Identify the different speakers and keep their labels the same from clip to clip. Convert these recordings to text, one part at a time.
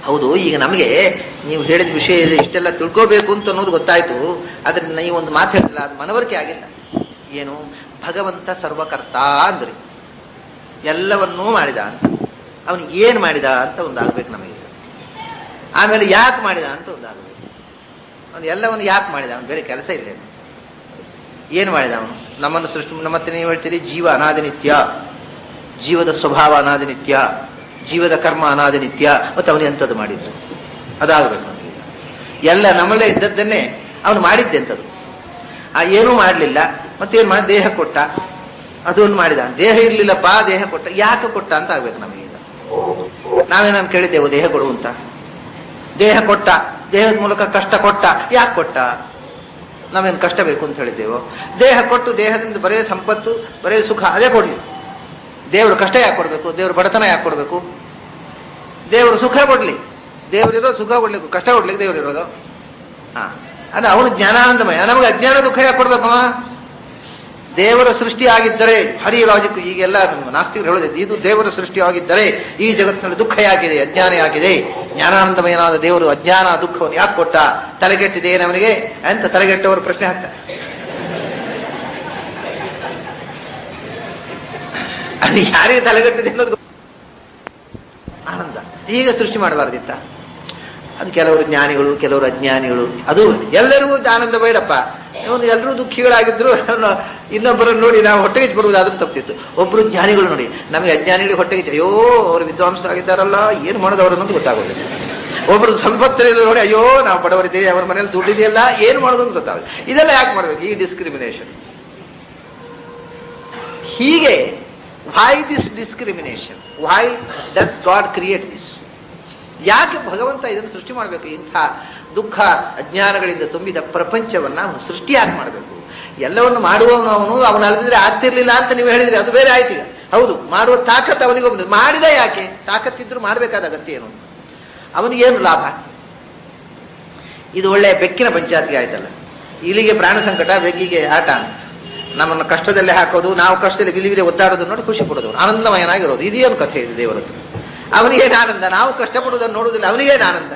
Speaker 1: ಹೌದು ಈಗ ನಮಗೆ ನೀವು ಹೇಳಿದ ವಿಷಯ ಇದೆ ಇಷ್ಟೆಲ್ಲ ತಿಳ್ಕೋಬೇಕು ಅಂತ ಅನ್ನೋದು ಗೊತ್ತಾಯ್ತು ಆದ್ರೆ ನೀವು ಒಂದು ಮಾತು ಹೇಳಿಲ್ಲ ಅದು ಮನವರಿಕೆ ಆಗಿಲ್ಲ ಏನು ಭಗವಂತ ಸರ್ವಕರ್ತ ಅಂದ್ರಿ ಎಲ್ಲವನ್ನೂ ಮಾಡಿದ ಅಂತ ಅವನಿಗೆ ಏನ್ ಮಾಡಿದ ಅಂತ ಒಂದಾಗಬೇಕು ನಮಗೆ ಆಮೇಲೆ ಯಾಕೆ ಮಾಡಿದ ಅಂತ ಒಂದಾಗಬೇಕು ಅವನು ಎಲ್ಲವನ್ನು ಯಾಕೆ ಮಾಡಿದ ಅವನು ಬೇರೆ ಕೆಲಸ ಇಲ್ಲ ಏನು. ಏನು ಮಾಡಿದ ಅವನು ನಮ್ಮನ್ನು ಸೃಷ್ಟಿ ನಮ್ಮತ್ತೆ ನೀವು ಹೇಳ್ತೀರಿ ಜೀವ ಅನಾದಿ ನಿತ್ಯ ಜೀವದ ಸ್ವಭಾವ ಅನಾದಿ ನಿತ್ಯ ಜೀವದ ಕರ್ಮ ಅನಾದಿ ನಿತ್ಯ ಮತ್ತು ಅವನು ಎಂಥದ್ದು ಮಾಡಿದ್ದು ಅದಾಗಬೇಕು ಅವನಿಗೆ ಎಲ್ಲ ನಮ್ಮಲ್ಲೇ ಇದ್ದದ್ದನ್ನೇ ಅವನು ಮಾಡಿದ್ದೆಂಥದ್ದು ಆ ಏನೂ ಮಾಡಲಿಲ್ಲ ಮತ್ತೇನು ಮಾಡಿ ದೇಹ ಕೊಟ್ಟ ಅದೊಂದು ಮಾಡಿದ ದೇಹ ಇರ್ಲಿಲ್ಲಪ್ಪ ದೇಹ ಕೊಟ್ಟ ಯಾಕೆ ಕೊಟ್ಟ ಅಂತ ಆಗ್ಬೇಕು ನಮಗೆ ಈಗ ನಾವೇನಾನು ಕೇಳಿದ್ದೆವು ದೇಹ ಕೊಡು ಅಂತ ದೇಹ ಕೊಟ್ಟ ದೇಹದ ಮೂಲಕ ಕಷ್ಟ ಕೊಟ್ಟ ಯಾಕೆ ಕೊಟ್ಟ ನಾವೇನು ಕಷ್ಟ ಬೇಕು ಅಂತ ಹೇಳಿದ್ದೆವು ದೇಹ ಕೊಟ್ಟು ದೇಹದಿಂದ ಬರೇ ಸಂಪತ್ತು ಬರೇ ಸುಖ ಅದೇ ಕೊಡ್ಲಿ ದೇವರು ಕಷ್ಟ ಯಾಕೆ ಕೊಡ್ಬೇಕು ದೇವರು ಬಡತನ ಯಾಕೆ ಕೊಡ್ಬೇಕು ದೇವರು ಸುಖ ಕೊಡ್ಲಿ ದೇವರಿರೋ ಸುಖ ಕೊಡ್ಲಿಕ್ಕೆ ಕಷ್ಟ ಕೊಡ್ಲಿಕ್ಕೆ ದೇವರು ಇರೋದು ಹಾ ಅಂದ್ರೆ ಅವನು ಜ್ಞಾನಾನಂದಮಯ ನಮಗೆ ಅಜ್ಞಾನ ದುಃಖ ಯಾಕೆ ಕೊಡ್ಬೇಕಮ್ಮ ದೇವರ ಸೃಷ್ಟಿ ಆಗಿದ್ದರೆ ಹರಿ ಲಾಜಿಕ್ ಈಗೆಲ್ಲ ನಮ್ಮ ನಾಸ್ತಿಕರು ಹೇಳೋದು ಇದು ದೇವರ ಸೃಷ್ಟಿ ಆಗಿದ್ದರೆ ಈ ಜಗತ್ತಿನಲ್ಲಿ ದುಃಖ ಯಾಕಿದೆ ಅಜ್ಞಾನ ಯಾಕಿದೆ ಜ್ಞಾನಾನಂದಮಯನಾದ ದೇವರು ಅಜ್ಞಾನ ದುಃಖವನ್ನು ಯಾಕೆ ಕೊಟ್ಟ ತಲೆಗೆಟ್ಟಿದೆ ಅವನಿಗೆ ಅಂತ ತಲೆಗೆಟ್ಟವರು ಪ್ರಶ್ನೆ ಹಾಕ್ತಾರೆ ಅದು ಯಾರಿಗೆ ತಲೆಗಟ್ಟಿದೆ ಅನ್ನೋದು ಗೊತ್ತು. ಆನಂದ ಈಗ ಸೃಷ್ಟಿ ಮಾಡಬಾರ್ದಿತ್ತ ಅದು ಕೆಲವರು ಜ್ಞಾನಿಗಳು ಕೆಲವರು ಅಜ್ಞಾನಿಗಳು ಅದು ಎಲ್ಲರಿಗೂ ಆನಂದ ಬೇಡಪ್ಪ ಇವನು ಎಲ್ಲರೂ ದುಃಖಿಗಳಾಗಿದ್ರು ಅವ್ನು ಇನ್ನೊಬ್ಬರನ್ನು ನೋಡಿ ನಾವು ಹೊಟ್ಟೆಗೆ ಬಿಡುವುದಾದ್ರೂ ತಪ್ಪಿತ್ತು ಒಬ್ರು ಜ್ಞಾನಿಗಳು ನೋಡಿ ನಮಗೆ ಅಜ್ಞಾನಿಗಳು ಹೊಟ್ಟೆಗೆ ಅಯ್ಯೋ ಅವರು ವಿದ್ವಾಂಸರಾಗಿದ್ದಾರಲ್ಲ ಏನು ಮಾಡೋದು ಅವರು ಅನ್ನೋದು ಗೊತ್ತಾಗೋದಿಲ್ಲ ಒಬ್ರು ಸಂಪತ್ತರಲ್ಲಿ ನೋಡಿ ಅಯ್ಯೋ ನಾವು ಬಡವರಿದ್ದೀವಿ ಅವ್ರ ಮನೇಲಿ ದುಡ್ಡಿದೆಯಲ್ಲ ಏನು ಮಾಡೋದು ಅಂತ ಗೊತ್ತಾಗುತ್ತೆ ಇದೆಲ್ಲ ಯಾಕೆ ಮಾಡ್ಬೇಕು ಈ ಡಿಸ್ಕ್ರಿಮಿನೇಷನ್ ಹೀಗೆ why this discrimination why does God create this ಯಾಕೆ ಭಗವಂತ ಇದನ್ನು ಸೃಷ್ಟಿ ಮಾಡಬೇಕು ಇಂಥ ದುಃಖ ಅಜ್ಞಾನಗಳಿಂದ ತುಂಬಿದ ಪ್ರಪಂಚವನ್ನ ಅವನು ಸೃಷ್ಟಿ ಯಾಕೆ ಮಾಡಬೇಕು ಎಲ್ಲವನ್ನು ಮಾಡುವವನು ಅವನು ಅವನು ಅಲ್ಲದಿದ್ರೆ ಆಗ್ತಿರ್ಲಿಲ್ಲ ಅಂತ ನೀವು ಹೇಳಿದ್ರಿ ಅದು ಬೇರೆ ಆಯ್ತು ಈಗ ಹೌದು ಮಾಡುವ ತಾಕತ್ ಅವನಿಗೆ ಬಂದಿದೆ ಮಾಡಿದ ಯಾಕೆ ತಾಕತ್ತಿದ್ರು ಮಾಡಬೇಕಾದ ಅಗತ್ಯ ಏನು ಅವನಿಗೇನು ಲಾಭ ಇದು ಒಳ್ಳೆ ಬೆಕ್ಕಿನ ಪಂಚಾಯತ್ಗೆ ಆಯ್ತಲ್ಲ ಇಲ್ಲಿಗೆ ಪ್ರಾಣ ಸಂಕಟ ಬೆಕ್ಕಿಗೆ ಆಟ ಅಂತ ನಮ್ಮನ್ನು ಕಷ್ಟದಲ್ಲೇ ಹಾಕೋದು ನಾವು ಕಷ್ಟದಲ್ಲಿ ವಿಲಿ ವಿಲಿ ಒದ್ದಾಡೋದು ನೋಡಿ ಖುಷಿ ಪಡೋದು ಆನಂದಮಯನಾಗಿರೋದು ಇದೇನು ಕಥೆ ಇದೆ ದೇವರದ್ದು ಅವನಿಗೇನು ಆನಂದ ನಾವು ಕಷ್ಟಪಡುವುದನ್ನು ನೋಡುವುದಿಲ್ಲ ಅವನಿಗೇನು ಆನಂದ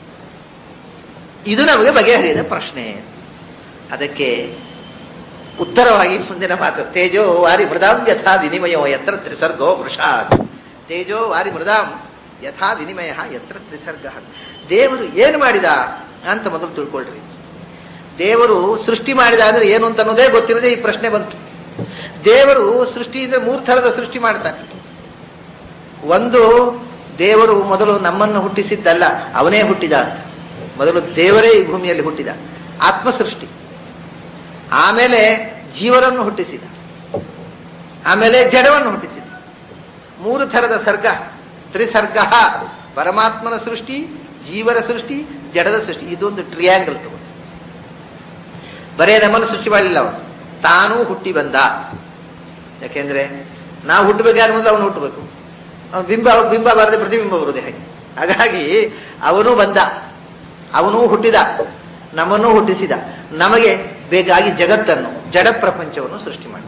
Speaker 1: ಇದು ನಮಗೆ ಬಗೆಹರಿಯದ ಪ್ರಶ್ನೆ ಅದಕ್ಕೆ ಉತ್ತರವಾಗಿ ಮುಂದಿನ ಮಾತು ತೇಜೋ ವಾರಿ ಮೃದಾಂ ಯಥಾ ವಿನಿಮಯೋ ಯತ್ರ ತ್ರಿಸರ್ಗೋ ವೃಷಾತ್ ತೇಜೋ ವಾರಿ ಮೃದಾಂ ಯಥಾ ವಿನಿಮಯ ಯತ್ರ ತ್ರಿಸರ್ಗ ದೇವರು ಏನು ಮಾಡಿದ ಅಂತ ಮೊದಲು ತಿಳ್ಕೊಳ್ರಿ ದೇವರು ಸೃಷ್ಟಿ ಮಾಡಿದ ಅಂದ್ರೆ ಏನು ಅಂತ ಅನ್ನೋದೇ ಗೊತ್ತಿರದೆ ಈ ಪ್ರಶ್ನೆ ಬಂತು ದೇವರು ಸೃಷ್ಟಿ ಅಂದ್ರೆ ಮೂರು ಥರದ ಸೃಷ್ಟಿ ಮಾಡ್ತಾನೆ ಒಂದು ದೇವರು ಮೊದಲು ನಮ್ಮನ್ನು ಹುಟ್ಟಿಸಿದ್ದಲ್ಲ ಅವನೇ ಹುಟ್ಟಿದ ಅಂತ ಮೊದಲು ದೇವರೇ ಈ ಭೂಮಿಯಲ್ಲಿ ಹುಟ್ಟಿದ ಆತ್ಮ ಸೃಷ್ಟಿ ಆಮೇಲೆ ಜೀವರನ್ನು ಹುಟ್ಟಿಸಿದ ಆಮೇಲೆ ಜಡವನ್ನು ಹುಟ್ಟಿಸಿದ ಮೂರು ಥರದ ಸರ್ಗ ತ್ರಿಸರ್ಗ ಪರಮಾತ್ಮನ ಸೃಷ್ಟಿ ಜೀವರ ಸೃಷ್ಟಿ ಜಡದ ಸೃಷ್ಟಿ ಇದೊಂದು ಟ್ರಿಯಾಂಗಲ್ ತಗೊಂಡು ಬರೇ ನಮ್ಮನ್ನು ಸೃಷ್ಟಿ ಮಾಡಲಿಲ್ಲ ಅವನು ತಾನೂ ಹುಟ್ಟಿ ಬಂದ ಯಾಕೆಂದ್ರೆ ನಾವು ಹುಟ್ಟಬೇಕಾದ್ರೆ ಮೊದಲು ಅವನು ಹುಟ್ಟಬೇಕು ಅವನು ಬಿಂಬ ಬಿಂಬ ಬರದೆ ಪ್ರತಿಬಿಂಬ ಬರುವುದೇ ಹಾಗೆ ಹಾಗಾಗಿ ಅವನು ಬಂದ ಅವನು ಹುಟ್ಟಿದ ನಮ್ಮನ್ನು ಹುಟ್ಟಿಸಿದ ನಮಗೆ ಬೇಕಾಗಿ ಜಗತ್ತನ್ನು ಜಡ ಪ್ರಪಂಚವನ್ನು ಸೃಷ್ಟಿ ಮಾಡಿದ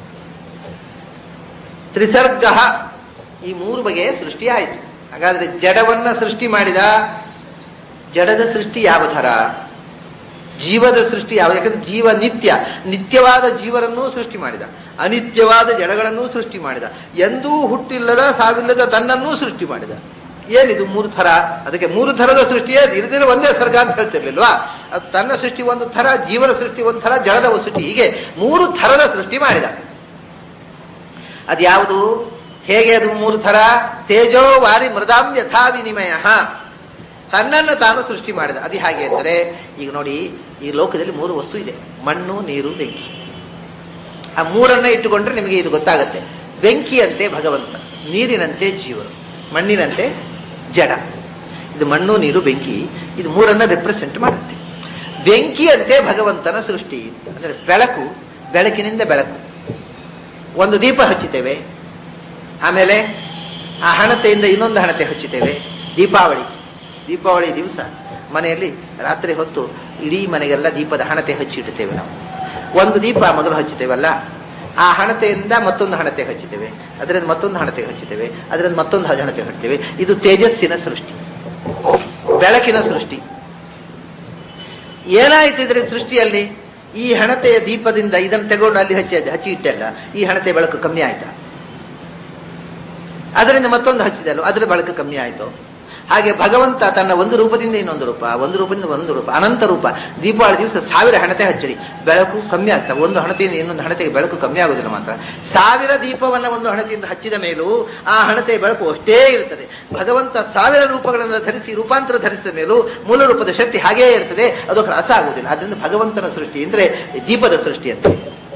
Speaker 1: ತ್ರಿಸರ್ಗ ಈ ಮೂರು ಬಗೆಯ ಸೃಷ್ಟಿ ಆಯಿತು ಹಾಗಾದ್ರೆ ಜಡವನ್ನ ಸೃಷ್ಟಿ ಮಾಡಿದ ಜಡದ ಸೃಷ್ಟಿ ಯಾವ ಥರ ಜೀವದ ಸೃಷ್ಟಿ ಯಾವ ಯಾಕಂದ್ರೆ ಜೀವ ನಿತ್ಯ ನಿತ್ಯವಾದ ಜೀವರನ್ನೂ ಸೃಷ್ಟಿ ಮಾಡಿದ ಅನಿತ್ಯವಾದ ಜಡಗಳನ್ನೂ ಸೃಷ್ಟಿ ಮಾಡಿದ ಎಂದೂ ಹುಟ್ಟಿಲ್ಲದ ಸಾವಿಲ್ಲದ ತನ್ನನ್ನೂ ಸೃಷ್ಟಿ ಮಾಡಿದ ಏನಿದು ಮೂರು ಥರ ಅದಕ್ಕೆ ಮೂರು ಥರದ ಸೃಷ್ಟಿಯೇ ಇರದಿರೋ ಒಂದೇ ಸರ್ಗ ಅಂತ ಹೇಳ್ತಿರ್ಲಿಲ್ವಾ ಅದು ತನ್ನ ಸೃಷ್ಟಿ ಒಂದು ಥರ ಜೀವನ ಸೃಷ್ಟಿ ಒಂದು ಥರ ಜಡದ ಸೃಷ್ಟಿ ಹೀಗೆ ಮೂರು ಥರದ ಸೃಷ್ಟಿ ಮಾಡಿದ ಅದ್ಯಾವುದು ಹೇಗೆ ಅದು ಮೂರು ಥರ ತೇಜೋ ವಾರಿ ಮೃದಾಂ ಯಥಾ ವಿನಿಮಯ ತನ್ನನ್ನು ತಾನು ಸೃಷ್ಟಿ ಮಾಡಿದ ಅದು ಹಾಗೆ ಅಂದರೆ ಈಗ ನೋಡಿ ಈ ಲೋಕದಲ್ಲಿ ಮೂರು ವಸ್ತು ಇದೆ ಮಣ್ಣು ನೀರು ಬೆಂಕಿ ಆ ಮೂರನ್ನ ಇಟ್ಟುಕೊಂಡ್ರೆ ನಿಮಗೆ ಇದು ಗೊತ್ತಾಗತ್ತೆ ಬೆಂಕಿಯಂತೆ ಭಗವಂತ ನೀರಿನಂತೆ ಜೀವನು ಮಣ್ಣಿನಂತೆ ಜಡ ಇದು ಮಣ್ಣು ನೀರು ಬೆಂಕಿ ಇದು ಮೂರನ್ನ ರೆಪ್ರೆಸೆಂಟ್ ಮಾಡುತ್ತೆ ಬೆಂಕಿಯಂತೆ ಭಗವಂತನ ಸೃಷ್ಟಿ ಅಂದ್ರೆ ಬೆಳಕು ಬೆಳಕಿನಿಂದ ಬೆಳಕು ಒಂದು ದೀಪ ಹಚ್ಚುತ್ತೇವೆ ಆಮೇಲೆ ಆ ಹಣತೆಯಿಂದ ಇನ್ನೊಂದು ಹಣತೆ ಹಚ್ಚುತ್ತೇವೆ ದೀಪಾವಳಿ ದೀಪಾವಳಿ ದಿವಸ ಮನೆಯಲ್ಲಿ ರಾತ್ರಿ ಹೊತ್ತು ಇಡೀ ಮನೆಗೆಲ್ಲ ದೀಪದ ಹಣತೆ ಹಚ್ಚಿಡುತ್ತೇವೆ ನಾವು ಒಂದು ದೀಪ ಮೊದಲು ಹಚ್ಚುತ್ತೇವಲ್ಲ ಆ ಹಣತೆಯಿಂದ ಮತ್ತೊಂದು ಹಣತೆ ಹಚ್ಚುತ್ತೇವೆ ಅದರಿಂದ ಮತ್ತೊಂದು ಹಣತೆ ಹಚ್ಚುತ್ತೇವೆ ಅದರಿಂದ ಮತ್ತೊಂದು ಹಣತೆ ಹಚ್ಚುತ್ತೇವೆ ಇದು ತೇಜಸ್ಸಿನ ಸೃಷ್ಟಿ ಬೆಳಕಿನ ಸೃಷ್ಟಿ ಏನಾಯ್ತು ಇದ್ರ ಸೃಷ್ಟಿಯಲ್ಲಿ ಈ ಹಣತೆಯ ದೀಪದಿಂದ ಇದನ್ನು ತಗೊಂಡು ಅಲ್ಲಿ ಹಚ್ಚಿ ಹಚ್ಚಿ ಇಟ್ಟಲ್ಲ ಈ ಹಣತೆ ಬೆಳಕು ಕಮ್ಮಿ ಆಯ್ತಾ ಅದರಿಂದ ಮತ್ತೊಂದು ಹಚ್ಚಿದಲ್ಲ ಅದರ ಬೆಳಕು ಕಮ್ಮಿ ಆಯ್ತು ಹಾಗೆ ಭಗವಂತ ತನ್ನ ಒಂದು ರೂಪದಿಂದ ಇನ್ನೊಂದು ರೂಪ ಒಂದು ರೂಪದಿಂದ ಒಂದು ರೂಪ ಅನಂತ ರೂಪ ದೀಪಾವಳಿ ದಿವಸ ಸಾವಿರ ಹಣತೆ ಹಚ್ಚಡಿ ಬೆಳಕು ಕಮ್ಮಿ ಆಗ್ತವೆ ಒಂದು ಹಣತೆಯಿಂದ ಇನ್ನೊಂದು ಹಣತೆಗೆ ಬೆಳಕು ಕಮ್ಮಿ ಆಗುದಿಲ್ಲ ಮಾತ್ರ ಸಾವಿರ ದೀಪವನ್ನ ಒಂದು ಹಣತೆಯಿಂದ ಹಚ್ಚಿದ ಮೇಲೂ ಆ ಹಣತೆಯ ಬೆಳಕು ಅಷ್ಟೇ ಇರುತ್ತದೆ ಭಗವಂತ ಸಾವಿರ ರೂಪಗಳನ್ನು ಧರಿಸಿ ರೂಪಾಂತರ ಧರಿಸಿದ ಮೇಲೂ ಮೂಲ ರೂಪದ ಶಕ್ತಿ ಹಾಗೇ ಇರ್ತದೆ ಅದು ಹ್ರಾಸ ಆಗುವುದಿಲ್ಲ ಅದರಿಂದ ಭಗವಂತನ ಸೃಷ್ಟಿ ಅಂದ್ರೆ ದೀಪದ ಸೃಷ್ಟಿ ಅಂತ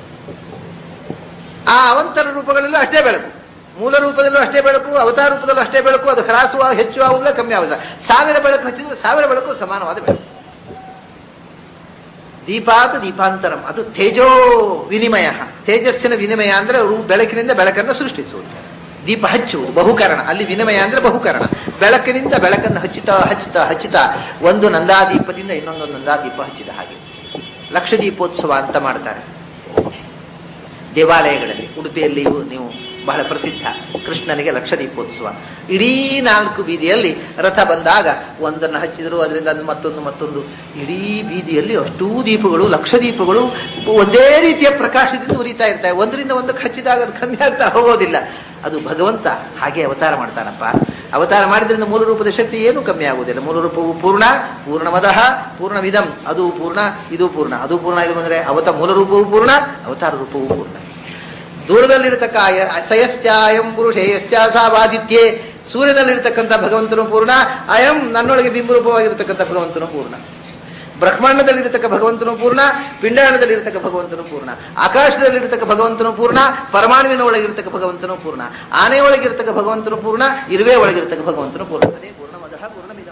Speaker 1: ಆ ಅವಂತರ ರೂಪಗಳಲ್ಲೂ ಅಷ್ಟೇ ಬೆಳಕು ಮೂಲ ರೂಪದಲ್ಲೂ ಅಷ್ಟೇ ಬೆಳಕು ಅವತಾರ ರೂಪದಲ್ಲೂ ಅಷ್ಟೇ ಬೆಳಕು ಅದು ಹ್ರಾಸುವ ಹೆಚ್ಚು ಆಗುದಿಲ್ಲ ಕಮ್ಮಿ ಆಗುದಿಲ್ಲ ಸಾವಿರ ಬೆಳಕು ಹಚ್ಚಿದ್ರೆ ಸಾವಿರ ಬೆಳಕು ಸಮಾನವಾದ ಬೆಳಕು ದೀಪಾತ ದೀಪಾಂತರಂ ಅದು ತೇಜೋ ವಿನಿಮಯ ತೇಜಸ್ಸಿನ ವಿನಿಮಯ ಅಂದ್ರೆ ರೂ ಬೆಳಕಿನಿಂದ ಬೆಳಕನ್ನು ಸೃಷ್ಟಿಸುವುದು ದೀಪ ಹಚ್ಚುವುದು ಬಹುಕರಣ ಅಲ್ಲಿ ವಿನಿಮಯ ಅಂದ್ರೆ ಬಹುಕರಣ ಬೆಳಕಿನಿಂದ ಬೆಳಕನ್ನು ಹಚ್ಚುತ್ತಾ ಹಚ್ಚುತ್ತಾ ಹಚ್ಚುತ್ತಾ ಒಂದು ನಂದಾದೀಪದಿಂದ ಇನ್ನೊಂದು ನಂದಾದೀಪ ಹಚ್ಚಿದ ಹಾಗೆ ಲಕ್ಷ ದೀಪೋತ್ಸವ ಅಂತ ಮಾಡ್ತಾರೆ ದೇವಾಲಯಗಳಲ್ಲಿ ಉಡುಪಿಯಲ್ಲಿಯೂ ನೀವು ಬಹಳ ಪ್ರಸಿದ್ಧ ಕೃಷ್ಣನಿಗೆ ಲಕ್ಷ ದೀಪೋತ್ಸವ ಇಡೀ ನಾಲ್ಕು ಬೀದಿಯಲ್ಲಿ ರಥ ಬಂದಾಗ ಒಂದನ್ನು ಹಚ್ಚಿದ್ರು ಅದರಿಂದ ಮತ್ತೊಂದು ಮತ್ತೊಂದು ಇಡೀ ಬೀದಿಯಲ್ಲಿ ಅಷ್ಟೂ ದೀಪಗಳು ಲಕ್ಷ ದೀಪಗಳು ಒಂದೇ ರೀತಿಯ ಪ್ರಕಾಶದಿಂದ ಉರಿತಾ ಇರ್ತವೆ ಒಂದರಿಂದ ಒಂದಕ್ಕೆ ಹಚ್ಚಿದಾಗ ಅದು ಕಮ್ಮಿ ಆಗ್ತಾ ಹೋಗೋದಿಲ್ಲ ಅದು ಭಗವಂತ ಹಾಗೆ ಅವತಾರ ಮಾಡ್ತಾನಪ್ಪ ಅವತಾರ ಮಾಡಿದ್ರಿಂದ ಮೂಲ ರೂಪದ ಶಕ್ತಿ ಏನೂ ಕಮ್ಮಿ ಆಗುವುದಿಲ್ಲ ಮೂಲ ರೂಪವು ಪೂರ್ಣ ಪೂರ್ಣಮದಃ ಪೂರ್ಣವಿದಂ ಅದು ಪೂರ್ಣ ಇದು ಪೂರ್ಣ ಅದು ಪೂರ್ಣ ಇದು ಬಂದ್ರೆ ಅವತ ಮೂಲ ರೂಪವು ಪೂರ್ಣ ಅವತಾರ ರೂಪವು ಪೂರ್ಣ ದೂರದಲ್ಲಿರತಕ್ಕ ಅಸಯಶ್ಚಾಯಂ ಪುರುಷೇಶ್ಚಾಸಾವಾದಿತ್ಯೆ ಸೂರ್ಯನಲ್ಲಿರ್ತಕ್ಕಂಥ ಭಗವಂತನು ಪೂರ್ಣ ಅಯಂ ನನ್ನೊಳಗೆ ಬಿಂಬರೂಪವಾಗಿರತಕ್ಕಂಥ ಭಗವಂತನು ಪೂರ್ಣ ಬ್ರಹ್ಮಾಂಡದಲ್ಲಿರತಕ್ಕ ಭಗವಂತನು ಪೂರ್ಣ ಪಿಂಡಾಣದಲ್ಲಿರತಕ್ಕ ಭಗವಂತನು ಪೂರ್ಣ ಆಕಾಶದಲ್ಲಿರತಕ್ಕ ಭಗವಂತನು ಪೂರ್ಣ ಪರಮಾಣುವಿನ ಒಳಗಿರತಕ್ಕ ಭಗವಂತನು ಪೂರ್ಣ ಆನೆ ಒಳಗಿರತಕ್ಕ ಭಗವಂತನು ಪೂರ್ಣ ಇರುವೆ ಒಳಗಿರತಕ್ಕ ಭಗವಂತನು ಪೂರ್ಣ ಅದೇ ಪೂರ್ಣಮದಃ ಪೂರ್ಣಮಿದಂ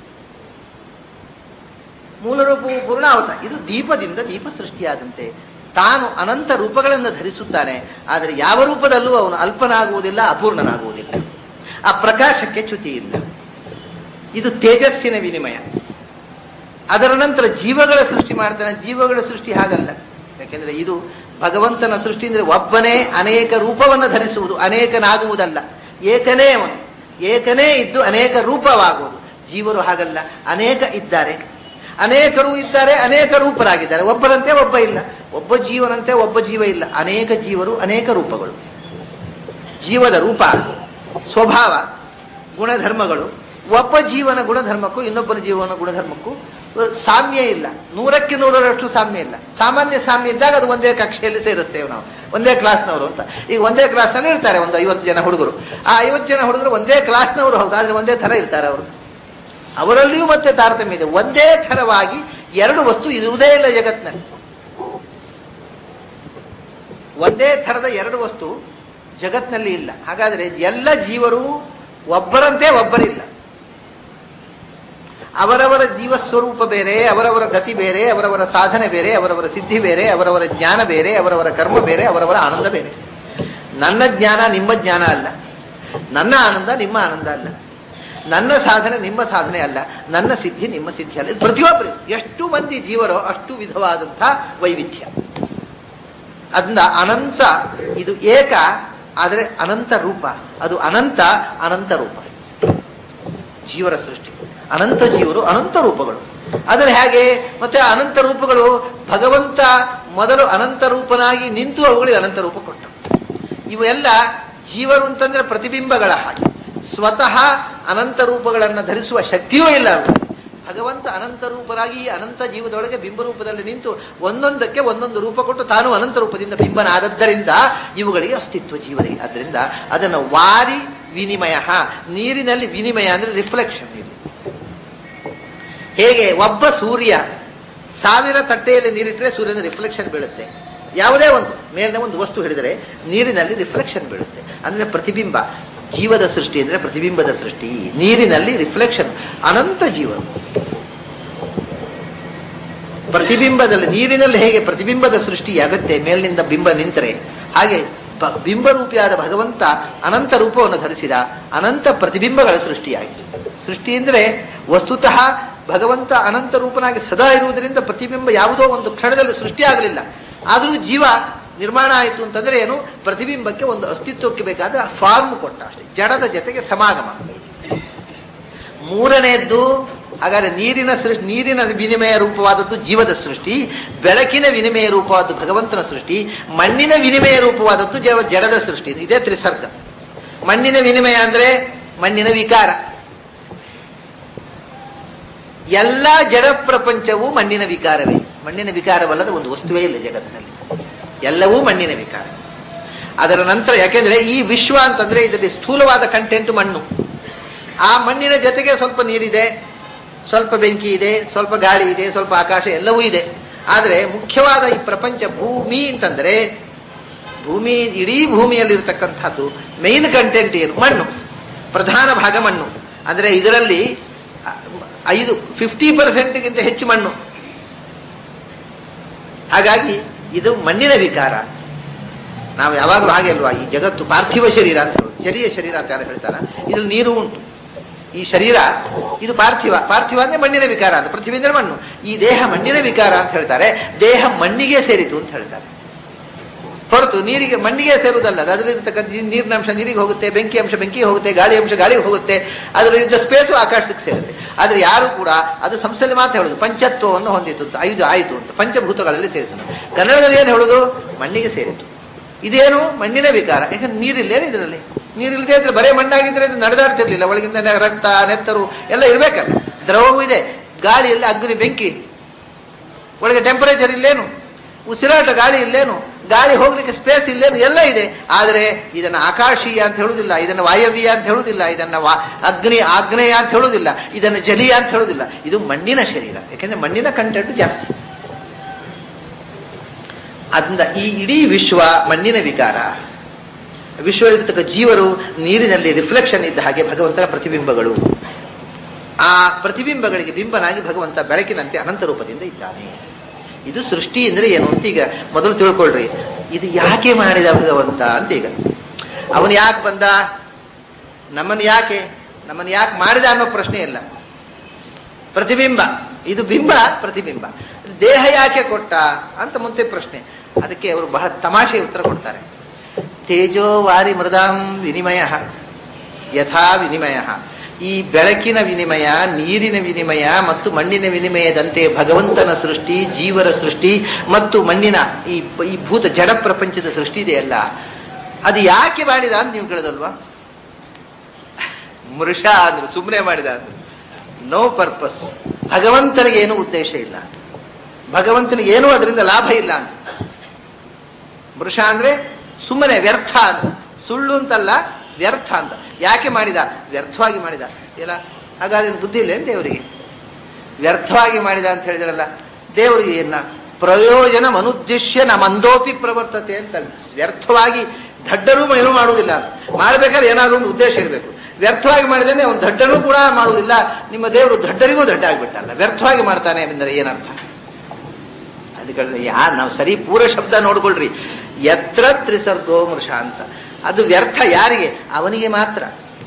Speaker 1: ಮೂಲ ರೂಪವು ಪೂರ್ಣ ಅವತ ಇದು ದೀಪದಿಂದ ದೀಪ ಸೃಷ್ಟಿಯಾದಂತೆ ತಾನು ಅನಂತ ರೂಪಗಳನ್ನು ಧರಿಸುತ್ತಾನೆ ಆದರೆ ಯಾವ ರೂಪದಲ್ಲೂ ಅವನು ಅಲ್ಪನಾಗುವುದಿಲ್ಲ ಅಪೂರ್ಣನಾಗುವುದಿಲ್ಲ ಆ ಪ್ರಕಾಶಕ್ಕೆ ಚ್ಯುತಿ ಇಲ್ಲ ಇದು ತೇಜಸ್ಸಿನ ವಿನಿಮಯ ಅದರ ನಂತರ ಜೀವಗಳ ಸೃಷ್ಟಿ ಮಾಡ್ತಾನೆ ಜೀವಗಳ ಸೃಷ್ಟಿ ಹಾಗಲ್ಲ ಯಾಕೆಂದ್ರೆ ಇದು ಭಗವಂತನ ಸೃಷ್ಟಿ ಅಂದ್ರೆ ಒಬ್ಬನೇ ಅನೇಕ ರೂಪವನ್ನು ಧರಿಸುವುದು ಅನೇಕನಾಗುವುದಲ್ಲ ಏಕನೇ ಅವನು ಏಕನೇ ಇದ್ದು ಅನೇಕ ರೂಪವಾಗುವುದು ಜೀವರು ಹಾಗಲ್ಲ ಅನೇಕ ಇದ್ದಾರೆ ಅನೇಕರು ಇದ್ದಾರೆ ಅನೇಕ ರೂಪರಾಗಿದ್ದಾರೆ ಒಬ್ಬರಂತೆ ಒಬ್ಬ ಇಲ್ಲ ಒಬ್ಬ ಜೀವನಂತೆ ಒಬ್ಬ ಜೀವ ಇಲ್ಲ ಅನೇಕ ಜೀವರು ಅನೇಕ ರೂಪಗಳು ಜೀವದ ರೂಪ ಸ್ವಭಾವ ಗುಣಧರ್ಮಗಳು ಒಬ್ಬ ಜೀವನ ಗುಣಧರ್ಮಕ್ಕೂ ಇನ್ನೊಬ್ಬನ ಜೀವನ ಗುಣಧರ್ಮಕ್ಕೂ ಸಾಮ್ಯ ಇಲ್ಲ ನೂರಕ್ಕೆ ನೂರರಷ್ಟು ಸಾಮ್ಯ ಇಲ್ಲ ಸಾಮಾನ್ಯ ಸಾಮ್ಯ ಇದ್ದಾಗ ಅದು ಒಂದೇ ಕಕ್ಷೆಯಲ್ಲಿ ಸೇರಿಸ್ತೇವೆ ನಾವು ಒಂದೇ ಕ್ಲಾಸ್ನವರು ಅಂತ ಈಗ ಒಂದೇ ಕ್ಲಾಸ್ನಲ್ಲಿ ಇರ್ತಾರೆ ಒಂದು ಐವತ್ತು ಜನ ಹುಡುಗರು ಆ ಐವತ್ತು ಜನ ಹುಡುಗರು ಒಂದೇ ಕ್ಲಾಸ್ನವರು ಹೌದು ಆದ್ರೆ ಒಂದೇ ತರ ಇರ್ತಾರೆ ಅವರು ಅವರಲ್ಲಿಯೂ ಮತ್ತೆ ತಾರತಮ್ಯ ಇದೆ ಒಂದೇ ಥರವಾಗಿ ಎರಡು ವಸ್ತು ಇರುವುದೇ ಇಲ್ಲ ಜಗತ್ತಿನಲ್ಲಿ ಒಂದೇ ಥರದ ಎರಡು ವಸ್ತು ಜಗತ್ನಲ್ಲಿ ಇಲ್ಲ ಹಾಗಾದ್ರೆ ಎಲ್ಲ ಜೀವರು ಒಬ್ಬರಂತೆ ಒಬ್ಬರಿಲ್ಲ ಅವರವರ ಜೀವ ಸ್ವರೂಪ ಬೇರೆ ಅವರವರ ಗತಿ ಬೇರೆ ಅವರವರ ಸಾಧನೆ ಬೇರೆ ಅವರವರ ಸಿದ್ಧಿ ಬೇರೆ ಅವರವರ ಜ್ಞಾನ ಬೇರೆ ಅವರವರ ಕರ್ಮ ಬೇರೆ ಅವರವರ ಆನಂದ ಬೇರೆ ನನ್ನ ಜ್ಞಾನ ನಿಮ್ಮ ಜ್ಞಾನ ಅಲ್ಲ ನನ್ನ ಆನಂದ ನಿಮ್ಮ ಆನಂದ ಅಲ್ಲ ನನ್ನ ಸಾಧನೆ ನಿಮ್ಮ ಸಾಧನೆ ಅಲ್ಲ ನನ್ನ ಸಿದ್ಧಿ ನಿಮ್ಮ ಸಿದ್ಧಿ ಅಲ್ಲ ಇದು ಪ್ರತಿಯೊಬ್ಬರು ಎಷ್ಟು ಮಂದಿ ಜೀವರೋ ಅಷ್ಟು ವಿಧವಾದಂಥ ವೈವಿಧ್ಯ ಅದನ್ನ ಅನಂತ ಇದು ಏಕ ಆದರೆ ಅನಂತ ರೂಪ ಅದು ಅನಂತ ಅನಂತ ರೂಪ ಜೀವರ ಸೃಷ್ಟಿ ಅನಂತ ಜೀವರು ಅನಂತ ರೂಪಗಳು ಆದರೆ ಹೇಗೆ ಮತ್ತೆ ಅನಂತ ರೂಪಗಳು ಭಗವಂತ ಮೊದಲು ಅನಂತ ರೂಪನಾಗಿ ನಿಂತು ಅವುಗಳಿಗೆ ಅನಂತ ರೂಪ ಕೊಟ್ಟ ಇವೆಲ್ಲ ಜೀವರು ಅಂತಂದ್ರೆ ಪ್ರತಿಬಿಂಬಗಳ ಹಾಗೆ ಸ್ವತಃ ಅನಂತ ರೂಪಗಳನ್ನು ಧರಿಸುವ ಶಕ್ತಿಯೂ ಇಲ್ಲ ಅವರಿಗೆ ಭಗವಂತ ಅನಂತ ರೂಪರಾಗಿ ಈ ಅನಂತ ಜೀವದೊಳಗೆ ಬಿಂಬ ರೂಪದಲ್ಲಿ ನಿಂತು ಒಂದೊಂದಕ್ಕೆ ಒಂದೊಂದು ರೂಪ ಕೊಟ್ಟು ತಾನು ಅನಂತ ರೂಪದಿಂದ ಬಿಂಬನಾದದ್ದರಿಂದ ಇವುಗಳಿಗೆ ಅಸ್ತಿತ್ವ ಜೀವರಿಗೆ ಅದರಿಂದ ಅದನ್ನು ವಾರಿ ವಿನಿಮಯ ನೀರಿನಲ್ಲಿ ವಿನಿಮಯ ಅಂದ್ರೆ ರಿಫ್ಲೆಕ್ಷನ್ ಇದು ಹೇಗೆ ಒಬ್ಬ ಸೂರ್ಯ ಸಾವಿರ ತಟ್ಟೆಯಲ್ಲಿ ನೀರಿಟ್ಟರೆ ಸೂರ್ಯನ ರಿಫ್ಲೆಕ್ಷನ್ ಬೀಳುತ್ತೆ ಯಾವುದೇ ಒಂದು ಮೇಲಿನ ಒಂದು ವಸ್ತು ಹಿಡಿದರೆ ನೀರಿನಲ್ಲಿ ರಿಫ್ಲೆಕ್ಷನ್ ಬೀಳುತ್ತೆ ಅಂದ್ರೆ ಪ್ರತಿಬಿಂಬ ಜೀವದ ಸೃಷ್ಟಿ ಅಂದ್ರೆ ಪ್ರತಿಬಿಂಬದ ಸೃಷ್ಟಿ ನೀರಿನಲ್ಲಿ ರಿಫ್ಲೆಕ್ಷನ್ ಅನಂತ ಜೀವರು ಪ್ರತಿಬಿಂಬದಲ್ಲಿ ನೀರಿನಲ್ಲಿ ಹೇಗೆ ಪ್ರತಿಬಿಂಬದ ಸೃಷ್ಟಿ ಅಗತ್ಯ ಮೇಲಿನಿಂದ ಬಿಂಬ ನಿಂತರೆ ಹಾಗೆ ಬಿಂಬರೂಪಿಯಾದ ಭಗವಂತ ಅನಂತ ರೂಪವನ್ನು ಧರಿಸಿದ ಅನಂತ ಪ್ರತಿಬಿಂಬಗಳ ಸೃಷ್ಟಿಯಾಯಿತು ಸೃಷ್ಟಿ ಅಂದ್ರೆ ವಸ್ತುತಃ ಭಗವಂತ ಅನಂತ ರೂಪನಾಗಿ ಸದಾ ಇರುವುದರಿಂದ ಪ್ರತಿಬಿಂಬ ಯಾವುದೋ ಒಂದು ಕ್ಷಣದಲ್ಲಿ ಸೃಷ್ಟಿಯಾಗಲಿಲ್ಲ ಆದರೂ ಜೀವ ನಿರ್ಮಾಣ ಆಯಿತು ಅಂತಂದ್ರೆ ಏನು ಪ್ರತಿಬಿಂಬಕ್ಕೆ ಒಂದು ಅಸ್ತಿತ್ವಕ್ಕೆ ಬೇಕಾದ್ರೆ ಫಾರ್ಮ್ ಕೊಟ್ಟ ಅಷ್ಟೇ ಜಡದ ಜೊತೆಗೆ ಸಮಾಗಮ ಮೂರನೆಯದ್ದು ಹಾಗಾದ್ರೆ ನೀರಿನ ಸೃಷ್ಟಿ ನೀರಿನ ವಿನಿಮಯ ರೂಪವಾದದ್ದು ಜೀವದ ಸೃಷ್ಟಿ ಬೆಳಕಿನ ವಿನಿಮಯ ರೂಪವಾದದ್ದು ಭಗವಂತನ ಸೃಷ್ಟಿ ಮಣ್ಣಿನ ವಿನಿಮಯ ರೂಪವಾದದ್ದು ಜವ ಜಡದ ಸೃಷ್ಟಿ ಇದೇ ತ್ರಿಸರ್ಗ ಮಣ್ಣಿನ ವಿನಿಮಯ ಅಂದ್ರೆ ಮಣ್ಣಿನ ವಿಕಾರ ಎಲ್ಲ ಜಡ ಪ್ರಪಂಚವೂ ಮಣ್ಣಿನ ವಿಕಾರವೇ ಮಣ್ಣಿನ ವಿಕಾರವಲ್ಲದ ಒಂದು ವಸ್ತುವೇ ಇಲ್ಲ ಜಗತ್ತಿನಲ್ಲಿ ಎಲ್ಲವೂ ಮಣ್ಣಿನ ವಿಕಾರ ಅದರ ನಂತರ ಯಾಕೆಂದ್ರೆ ಈ ವಿಶ್ವ ಅಂತಂದ್ರೆ ಇದರಲ್ಲಿ ಸ್ಥೂಲವಾದ ಕಂಟೆಂಟ್ ಮಣ್ಣು ಆ ಮಣ್ಣಿನ ಜೊತೆಗೆ ಸ್ವಲ್ಪ ನೀರಿದೆ ಸ್ವಲ್ಪ ಬೆಂಕಿ ಇದೆ ಸ್ವಲ್ಪ ಗಾಳಿ ಇದೆ ಸ್ವಲ್ಪ ಆಕಾಶ ಎಲ್ಲವೂ ಇದೆ ಆದ್ರೆ ಮುಖ್ಯವಾದ ಈ ಪ್ರಪಂಚ ಭೂಮಿ ಅಂತಂದ್ರೆ ಭೂಮಿ ಇಡೀ ಭೂಮಿಯಲ್ಲಿರ್ತಕ್ಕಂಥದ್ದು ಮೈನ್ ಕಂಟೆಂಟ್ ಏನು ಮಣ್ಣು ಪ್ರಧಾನ ಭಾಗ ಮಣ್ಣು ಅಂದ್ರೆ ಇದರಲ್ಲಿ ಐದು ಫಿಫ್ಟಿ ಪರ್ಸೆಂಟ್ಗಿಂತ ಹೆಚ್ಚು ಮಣ್ಣು ಹಾಗಾಗಿ ಇದು ಮಣ್ಣಿನ ವಿಕಾರ ನಾವು ಯಾವಾಗಲೂ ಹಾಗೆ ಅಲ್ವಾ ಈ ಜಗತ್ತು ಪಾರ್ಥಿವ ಶರೀರ ಅಂತ ಹೇಳೋದು ಜಲೀಯ ಶರೀರ ಅಂತ ಯಾರು ಹೇಳ್ತಾರ ಇದ್ರಲ್ಲಿ ನೀರು ಉಂಟು ಈ ಶರೀರ ಇದು ಪಾರ್ಥಿವ ಪಾರ್ಥಿವ ಅಂದ್ರೆ ಮಣ್ಣಿನ ವಿಕಾರ ಅಂತ ಪೃಥ್ವಿ ಅಂದ್ರೆ ಮಣ್ಣು ಈ ದೇಹ ಮಣ್ಣಿನ ವಿಕಾರ ಅಂತ ಹೇಳ್ತಾರೆ ದೇಹ ಮಣ್ಣಿಗೆ ಸೇರಿತು ಅಂತ ಹೇಳ್ತಾರೆ ಹೊರತು ನೀರಿಗೆ ಮಣ್ಣಿಗೆ ಸೇರುವುದಲ್ಲ ಅದರಲ್ಲಿರ್ತಕ್ಕಂಥ ನೀರಿನ ಅಂಶ ನೀರಿಗೆ ಹೋಗುತ್ತೆ ಬೆಂಕಿ ಅಂಶ ಬೆಂಕಿ ಹೋಗುತ್ತೆ ಗಾಳಿ ಅಂಶ ಗಾಳಿಗೆ ಹೋಗುತ್ತೆ ಅದರಲ್ಲಿದ್ದ ಸ್ಪೇಸು ಆಕಾಶಕ್ಕೆ ಸೇರುತ್ತೆ ಆದ್ರೆ ಯಾರು ಕೂಡ ಅದು ಸಂಸ್ಥೆಯಲ್ಲಿ ಮಾತ್ರ ಹೇಳುದು ಪಂಚತ್ವವನ್ನು ಹೊಂದಿತು ಅಂತ ಐದು ಆಯಿತು ಅಂತ ಪಂಚಭೂತಗಳಲ್ಲಿ ಸೇರಿತು ಕನ್ನಡದಲ್ಲಿ ಏನು ಹೇಳುದು ಮಣ್ಣಿಗೆ ಸೇರಿತು ಇದೇನು ಮಣ್ಣಿನ ವಿಕಾರ ಯಾಕಂದ್ರೆ ನೀರಿಲ್ಲೇನು ಇದರಲ್ಲಿ ನೀರಿಲ್ಲದೆ ಇದ್ರೆ ಬರೇ ಮಣ್ಣಾಗಿದ್ರೆ ಇದು ನಡೆದಾಡ್ತಿರ್ಲಿಲ್ಲ ಒಳಗಿಂದ ರಕ್ತ ನೆತ್ತರು ಎಲ್ಲ ಇರ್ಬೇಕಲ್ಲ ದ್ರವವೂ ಇದೆ ಗಾಳಿಯಲ್ಲಿ ಅಗ್ನಿ ಬೆಂಕಿ ಒಳಗೆ ಟೆಂಪರೇಚರ್ ಇಲ್ಲೇನು ಉಸಿರಾಟ ಗಾಳಿ ಇಲ್ಲೇನು ಗಾಳಿ ಹೋಗ್ಲಿಕ್ಕೆ ಸ್ಪೇಸ್ ಇಲ್ಲೇನು ಎಲ್ಲ ಇದೆ ಆದರೆ ಇದನ್ನ ಆಕಾಶೀಯ ಅಂತ ಹೇಳುದಿಲ್ಲ ಇದನ್ನ ವಾಯವ್ಯ ಅಂತ ಹೇಳುದಿಲ್ಲ ಇದನ್ನ ವಾ ಅಗ್ನಿ ಆಗ್ನೇಯ ಅಂತ ಹೇಳುದಿಲ್ಲ ಇದನ್ನ ಜಲೀಯ ಅಂತ ಹೇಳುದಿಲ್ಲ ಇದು ಮಣ್ಣಿನ ಶರೀರ ಯಾಕೆಂದ್ರೆ ಮಣ್ಣಿನ ಕಂಟೆಂಟ್ ಜಾಸ್ತಿ ಅದರಿಂದ ಈ ಇಡೀ ವಿಶ್ವ ಮಣ್ಣಿನ ವಿಕಾರ ವಿಶ್ವದಲ್ಲಿರ್ತಕ್ಕ ಜೀವರು ನೀರಿನಲ್ಲಿ ರಿಫ್ಲೆಕ್ಷನ್ ಇದ್ದ ಹಾಗೆ ಭಗವಂತನ ಪ್ರತಿಬಿಂಬಗಳು ಆ ಪ್ರತಿಬಿಂಬಗಳಿಗೆ ಬಿಂಬನಾಗಿ ಭಗವಂತ ಬೆಳಕಿನಂತೆ ಅನಂತ ರೂಪದಿಂದ ಇದ್ದಾನೆ ಇದು ಸೃಷ್ಟಿ ಅಂದ್ರೆ ಏನು ಅಂತ ಈಗ ಮೊದಲು ತಿಳ್ಕೊಳ್ರಿ ಇದು ಯಾಕೆ ಮಾಡಿದ ಭಗವಂತ ಅಂತ ಈಗ ಅವನು ಯಾಕೆ ಬಂದ ನಮ್ಮನ್ನು ಯಾಕೆ ನಮ್ಮನ್ನು ಯಾಕೆ ಮಾಡಿದ ಅನ್ನೋ ಪ್ರಶ್ನೆ ಇಲ್ಲ ಪ್ರತಿಬಿಂಬ ಇದು ಬಿಂಬ ಪ್ರತಿಬಿಂಬ ದೇಹ ಯಾಕೆ ಕೊಟ್ಟ ಅಂತ ಮುಂದೆ ಪ್ರಶ್ನೆ ಅದಕ್ಕೆ ಅವರು ಬಹಳ ತಮಾಷೆ ಉತ್ತರ ಕೊಡ್ತಾರೆ ತೇಜೋ ವಾರಿ ಮೃದಾಂ ವಿನಿಮಯ ಯಥಾ ವಿನಿಮಯ ಈ ಬೆಳಕಿನ ವಿನಿಮಯ ನೀರಿನ ವಿನಿಮಯ ಮತ್ತು ಮಣ್ಣಿನ ವಿನಿಮಯದಂತೆ ಭಗವಂತನ ಸೃಷ್ಟಿ ಜೀವರ ಸೃಷ್ಟಿ ಮತ್ತು ಮಣ್ಣಿನ ಈ ಈ ಭೂತ ಜಡ ಪ್ರಪಂಚದ ಸೃಷ್ಟಿ ಇದೆಯಲ್ಲ ಅದು ಯಾಕೆ ಮಾಡಿದ ಅಂತ ನೀವು ಕೇಳದಲ್ವಾ ಮೃಷ ಅಂದ್ರು ಸುಮ್ಮನೆ ಮಾಡಿದ ಅಂದ್ರು ನೋ ಪರ್ಪಸ್ ಭಗವಂತನಿಗೆ ಏನೂ ಉದ್ದೇಶ ಇಲ್ಲ ಭಗವಂತನಿಗೆ ಏನೂ ಅದರಿಂದ ಲಾಭ ಇಲ್ಲ ಅಂತ ಮೃಷ ಅಂದ್ರೆ ಸುಮ್ಮನೆ ವ್ಯರ್ಥ ಅಂತ ಸುಳ್ಳು ಅಂತಲ್ಲ ವ್ಯರ್ಥ ಅಂತ ಯಾಕೆ ಮಾಡಿದ ವ್ಯರ್ಥವಾಗಿ ಮಾಡಿದ ಇಲ್ಲ ಹಾಗಾದ್ರೆ ಬುದ್ಧಿ ಇಲ್ಲ ಏನ್ ದೇವರಿಗೆ ವ್ಯರ್ಥವಾಗಿ ಮಾಡಿದ ಅಂತ ಹೇಳಿದ್ರಲ್ಲ ದೇವರಿಗೆ ಏನ ಪ್ರಯೋಜನ ಮನುದ್ದೇಶ್ಯ ನಮಂದೋಪಿ ಪ್ರವರ್ತತೆ ಅಂತ ವ್ಯರ್ಥವಾಗಿ ದಡ್ಡರೂ ಏನು ಮಾಡುವುದಿಲ್ಲ ಮಾಡ್ಬೇಕಾದ್ರೆ ಏನಾದ್ರೂ ಒಂದು ಉದ್ದೇಶ ಇರಬೇಕು ವ್ಯರ್ಥವಾಗಿ ಮಾಡಿದೇನೆ ಒಂದು ದಡ್ಡನೂ ಕೂಡ ಮಾಡುವುದಿಲ್ಲ ನಿಮ್ಮ ದೇವರು ದಡ್ಡರಿಗೂ ದಡ್ಡ ಆಗ್ಬಿಟ್ಟಲ್ಲ ವ್ಯರ್ಥವಾಗಿ ಮಾಡ್ತಾನೆ ಅಂದ್ರೆ ಏನರ್ಥ ಅದಕ್ಕೆ ಯಾ ನಾವು ಸರಿ ಪೂರ ಶಬ್ದ ನೋಡ್ಕೊಳ್ರಿ ಯತ್ರ ತ್ರಿಸರ್ಗೋ ಮೃಷ ಅಂತ ಅದು ವ್ಯರ್ಥ ಯಾರಿಗೆ ಅವನಿಗೆ ಮಾತ್ರ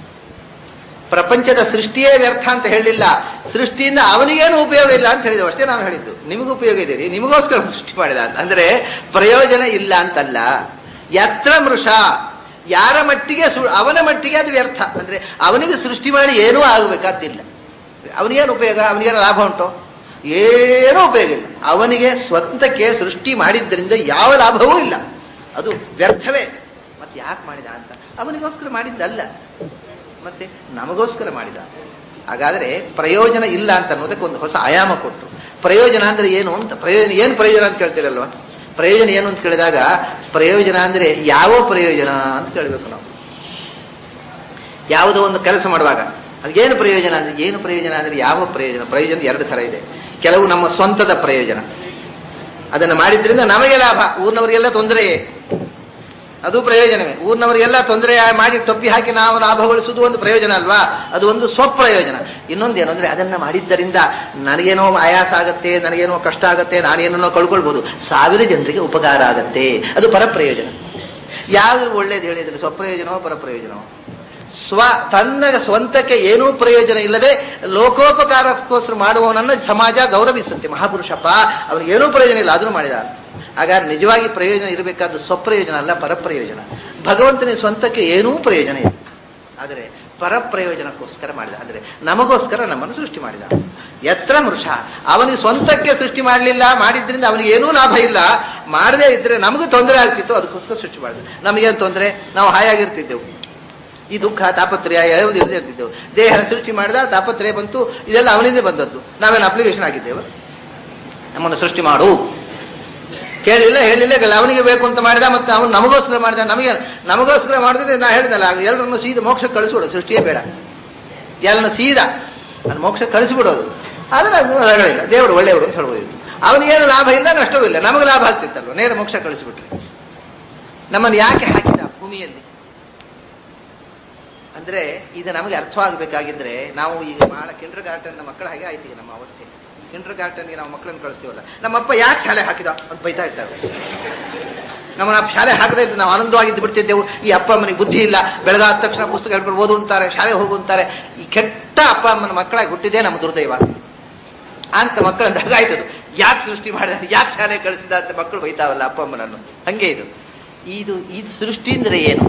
Speaker 1: ಪ್ರಪಂಚದ ಸೃಷ್ಟಿಯೇ ವ್ಯರ್ಥ ಅಂತ ಹೇಳಿಲ್ಲ ಸೃಷ್ಟಿಯಿಂದ ಅವನಿಗೇನು ಉಪಯೋಗ ಇಲ್ಲ ಅಂತ ಹೇಳಿದೆವು ಅಷ್ಟೇ ನಾವು ಹೇಳಿದ್ದು ನಿಮಗೂ ಉಪಯೋಗ ಇದೆ ನಿಮಗೋಸ್ಕರ ಸೃಷ್ಟಿ ಮಾಡಿದ ಅಂತ ಅಂದ್ರೆ ಪ್ರಯೋಜನ ಇಲ್ಲ ಅಂತಲ್ಲ ಯತ್ರ ಮೃಷ ಯಾರ ಮಟ್ಟಿಗೆ ಅವನ ಮಟ್ಟಿಗೆ ಅದು ವ್ಯರ್ಥ ಅಂದ್ರೆ ಅವನಿಗೆ ಸೃಷ್ಟಿ ಮಾಡಿ ಏನೂ ಆಗಬೇಕಾದಿಲ್ಲ ಅವನಿಗೇನು ಉಪಯೋಗ ಅವನಿಗೇನು ಲಾಭ ಉಂಟು ಏನೂ ಉಪಯೋಗ ಇಲ್ಲ ಅವನಿಗೆ ಸ್ವಂತಕ್ಕೆ ಸೃಷ್ಟಿ ಮಾಡಿದ್ದರಿಂದ ಯಾವ ಲಾಭವೂ ಇಲ್ಲ ಅದು ವ್ಯರ್ಥವೇ ಮತ್ತೆ ಯಾಕೆ ಮಾಡಿದ ಅಂತ ಅವನಿಗೋಸ್ಕರ ಮಾಡಿದ್ದಲ್ಲ ಮತ್ತೆ ನಮಗೋಸ್ಕರ ಮಾಡಿದ ಹಾಗಾದ್ರೆ ಪ್ರಯೋಜನ ಇಲ್ಲ ಅಂತ ಅನ್ನೋದಕ್ಕೆ ಒಂದು ಹೊಸ ಆಯಾಮ ಕೊಟ್ಟು ಪ್ರಯೋಜನ ಅಂದ್ರೆ ಏನು ಅಂತ ಪ್ರಯೋಜನ ಏನು ಪ್ರಯೋಜನ ಅಂತ ಕೇಳ್ತೀರಲ್ವಾ ಪ್ರಯೋಜನ ಏನು ಅಂತ ಕೇಳಿದಾಗ ಪ್ರಯೋಜನ ಅಂದ್ರೆ ಯಾವ ಪ್ರಯೋಜನ ಅಂತ ಕೇಳಬೇಕು ನಾವು ಯಾವುದೋ ಒಂದು ಕೆಲಸ ಮಾಡುವಾಗ ಅದಕ್ಕೇನು ಪ್ರಯೋಜನ ಅಂದ್ರೆ ಏನು ಪ್ರಯೋಜನ ಅಂದ್ರೆ ಯಾವ ಪ್ರಯೋಜನ ಪ್ರಯೋಜನ ಎರಡು ತರ ಇದೆ ಕೆಲವು ನಮ್ಮ ಸ್ವಂತದ ಪ್ರಯೋಜನ ಅದನ್ನು ಮಾಡಿದ್ರಿಂದ ನಮಗೆ ಲಾಭ ಊರಿನವರಿಗೆಲ್ಲ ತೊಂದರೆಯೇ ಅದು ಪ್ರಯೋಜನವೇ ಊರಿನವರಿಗೆಲ್ಲ ತೊಂದರೆ ಮಾಡಿ ಟೊಪ್ಪಿ ಹಾಕಿ ನಾವು ಲಾಭಗೊಳಿಸುವುದು ಒಂದು ಪ್ರಯೋಜನ ಅಲ್ವಾ ಅದು ಒಂದು ಸ್ವಪ್ರಯೋಜನ ಇನ್ನೊಂದೇನು ಅಂದ್ರೆ ಅದನ್ನ ಮಾಡಿದ್ದರಿಂದ ನನಗೇನೋ ಆಯಾಸ ಆಗತ್ತೆ ನನಗೇನೋ ಕಷ್ಟ ಆಗತ್ತೆ ನಾನೇನೋ ಕಳ್ಕೊಳ್ಬಹುದು ಸಾವಿರ ಜನರಿಗೆ ಉಪಕಾರ ಆಗತ್ತೆ ಅದು ಪರಪ್ರಯೋಜನ ಯಾವ್ದು ಒಳ್ಳೇದು ಹೇಳಿದ್ರೆ ಸ್ವಪ್ರಯೋಜನವೋ ಪರಪ್ರಯೋಜನವೋ ಸ್ವ ತನ್ನ ಸ್ವಂತಕ್ಕೆ ಏನೂ ಪ್ರಯೋಜನ ಇಲ್ಲದೆ ಲೋಕೋಪಕಾರಕ್ಕೋಸ್ಕರ ಮಾಡುವವನನ್ನು ಸಮಾಜ ಗೌರವಿಸುತ್ತೆ ಮಹಾಪುರುಷಪ್ಪ ಅವನಿಗೆ ಏನೂ ಪ್ರಯೋಜನ ಇಲ್ಲ ಅದನ್ನು ಮಾಡಿದ ಹಾಗಾದ್ರೆ ನಿಜವಾಗಿ ಪ್ರಯೋಜನ ಇರಬೇಕಾದ ಸ್ವಪ್ರಯೋಜನ ಅಲ್ಲ ಪರಪ್ರಯೋಜನ ಭಗವಂತನ ಸ್ವಂತಕ್ಕೆ ಏನೂ ಪ್ರಯೋಜನ ಇಲ್ಲ ಆದರೆ ಪರಪ್ರಯೋಜನಕ್ಕೋಸ್ಕರ ಮಾಡಿದ ಅಂದ್ರೆ ನಮಗೋಸ್ಕರ ನಮ್ಮನ್ನು ಸೃಷ್ಟಿ ಮಾಡಿದ ಎತ್ರ ಮೃಷ ಅವನಿಗೆ ಸ್ವಂತಕ್ಕೆ ಸೃಷ್ಟಿ ಮಾಡಲಿಲ್ಲ ಮಾಡಿದ್ರಿಂದ ಅವನಿಗೆ ಏನೂ ಲಾಭ ಇಲ್ಲ ಮಾಡದೇ ಇದ್ರೆ ನಮಗೂ ತೊಂದರೆ ಆಗ್ತಿತ್ತು ಅದಕ್ಕೋಸ್ಕರ ಸೃಷ್ಟಿ ಮಾಡಿದ ನಮಗೇನು ತೊಂದರೆ ನಾವು ಹಾಯಾಗಿರ್ತಿದ್ದೆವು ಈ ದುಃಖ ತಾಪತ್ರಯ ಯಾವುದು ಇಲ್ಲದೆ ಇರ್ತಿದ್ದೆವು ದೇಹ ಸೃಷ್ಟಿ ಮಾಡಿದ ತಾಪತ್ರಯ ಬಂತು ಇದೆಲ್ಲ ಅವನಿಂದ ಬಂದದ್ದು ನಾವೇನು ಅಪ್ಲಿಕೇಶನ್ ಆಗಿದ್ದೇವೆ ನಮ್ಮನ್ನು ಸೃಷ್ಟಿ ಮಾಡು ಕೇಳಿಲ್ಲ ಹೇಳಿಲ್ಲ ಕೇಳಿಲ್ಲ. ಅವನಿಗೆ ಬೇಕು ಅಂತ ಮಾಡಿದ ಮತ್ತೆ ಅವನು ನಮಗೋಸ್ಕರ ಮಾಡಿದ ನಮಗೆ ನಮಗೋಸ್ಕರ ಮಾಡಿದ್ರೆ ನಾ ಹೇಳಿದಲ್ಲ ಎಲ್ಲರನ್ನು ಸೀದಾ ಮೋಕ್ಷಕ್ಕೆ ಕಳಿಸ್ಬಿಡೋದು ಸೃಷ್ಟಿಯೇ ಬೇಡ ಎಲ್ಲರನ್ನು ಸೀದಾ ನಾನು ಮೋಕ್ಷಕ್ಕೆ ಕಳಿಸ್ಬಿಡೋದು ಆದ್ರೆ ಅದು ರಗಳಿಲ್ಲ ದೇವರು ಒಳ್ಳೆಯವರು ಅಂತ ಹೇಳ್ಬೋದು ಅವನಿಗೇನು ಲಾಭ ಇಲ್ಲ ನಷ್ಟವೂ ಇಲ್ಲ ನಮಗೆ ಲಾಭ ಆಗ್ತಿತ್ತಲ್ವ ನೇರ ಮೋಕ್ಷ ಕಳಿಸ್ಬಿಟ್ರೆ ನಮ್ಮನ್ನು ಯಾಕೆ ಹಾಕಿದ ಭೂಮಿಯಲ್ಲಿ ಅಂದ್ರೆ ಇದು ನಮಗೆ ಅರ್ಥವಾಗಬೇಕಾಗಿದ್ರೆ ನಾವು ಈಗ ಬಹಳ ಕಿಂಡರ್ ಗಾರ್ಟನ್ ಮಕ್ಕಳ ಹಾಗೆ ಆಯ್ತು ಈಗ ನಮ್ಮ ಅವಸ್ಥೆ ಕಿಂಡರ್ ಗಾರ್ಟನ್ಗೆ ನಾವು ಮಕ್ಕಳನ್ನು ಕಳಿಸ್ತೀವಲ್ಲ ನಮ್ಮಪ್ಪ ಯಾಕೆ ಶಾಲೆ ಹಾಕಿದ ಅಂತ ಬೈತಾ ಇರ್ತಾರೆ ನಮ್ಮನ್ನ ಆ ಶಾಲೆ ಹಾಕದೇ ಇದ್ರೆ ನಾವು ಆನಂದವಾಗಿದ್ದು ಬಿಡ್ತಿದ್ದೆವು ಈ ಅಪ್ಪ ಅಮ್ಮನಿಗೆ ಬುದ್ಧಿ ಇಲ್ಲ ಬೆಳಗಾದ ತಕ್ಷಣ ಪುಸ್ತಕ ಹಿಡ್ಕೊಂಡು ಓದು ಅಂತಾರೆ ಶಾಲೆಗೆ ಹೋಗು ಅಂತಾರೆ ಈ ಕೆಟ್ಟ ಅಪ್ಪ ಅಮ್ಮನ ಮಕ್ಕಳಾಗಿ ಹುಟ್ಟಿದೆ ನಮ್ಮ ದುರ್ದೈವ ಅಂತ ಮಕ್ಕಳನ್ನ ಹಾಗಾಯ್ತದು ಯಾಕೆ ಸೃಷ್ಟಿ ಮಾಡಿದ ಯಾಕೆ ಶಾಲೆ ಕಳಿಸಿದ ಅಂತ ಮಕ್ಕಳು ಬೈತಾವಲ್ಲ ಅಪ್ಪ ಅಮ್ಮನನ್ನು ಹಂಗೆ ಇದು ಇದು ಇದು ಸೃಷ್ಟಿ ಅಂದ್ರೆ ಏನು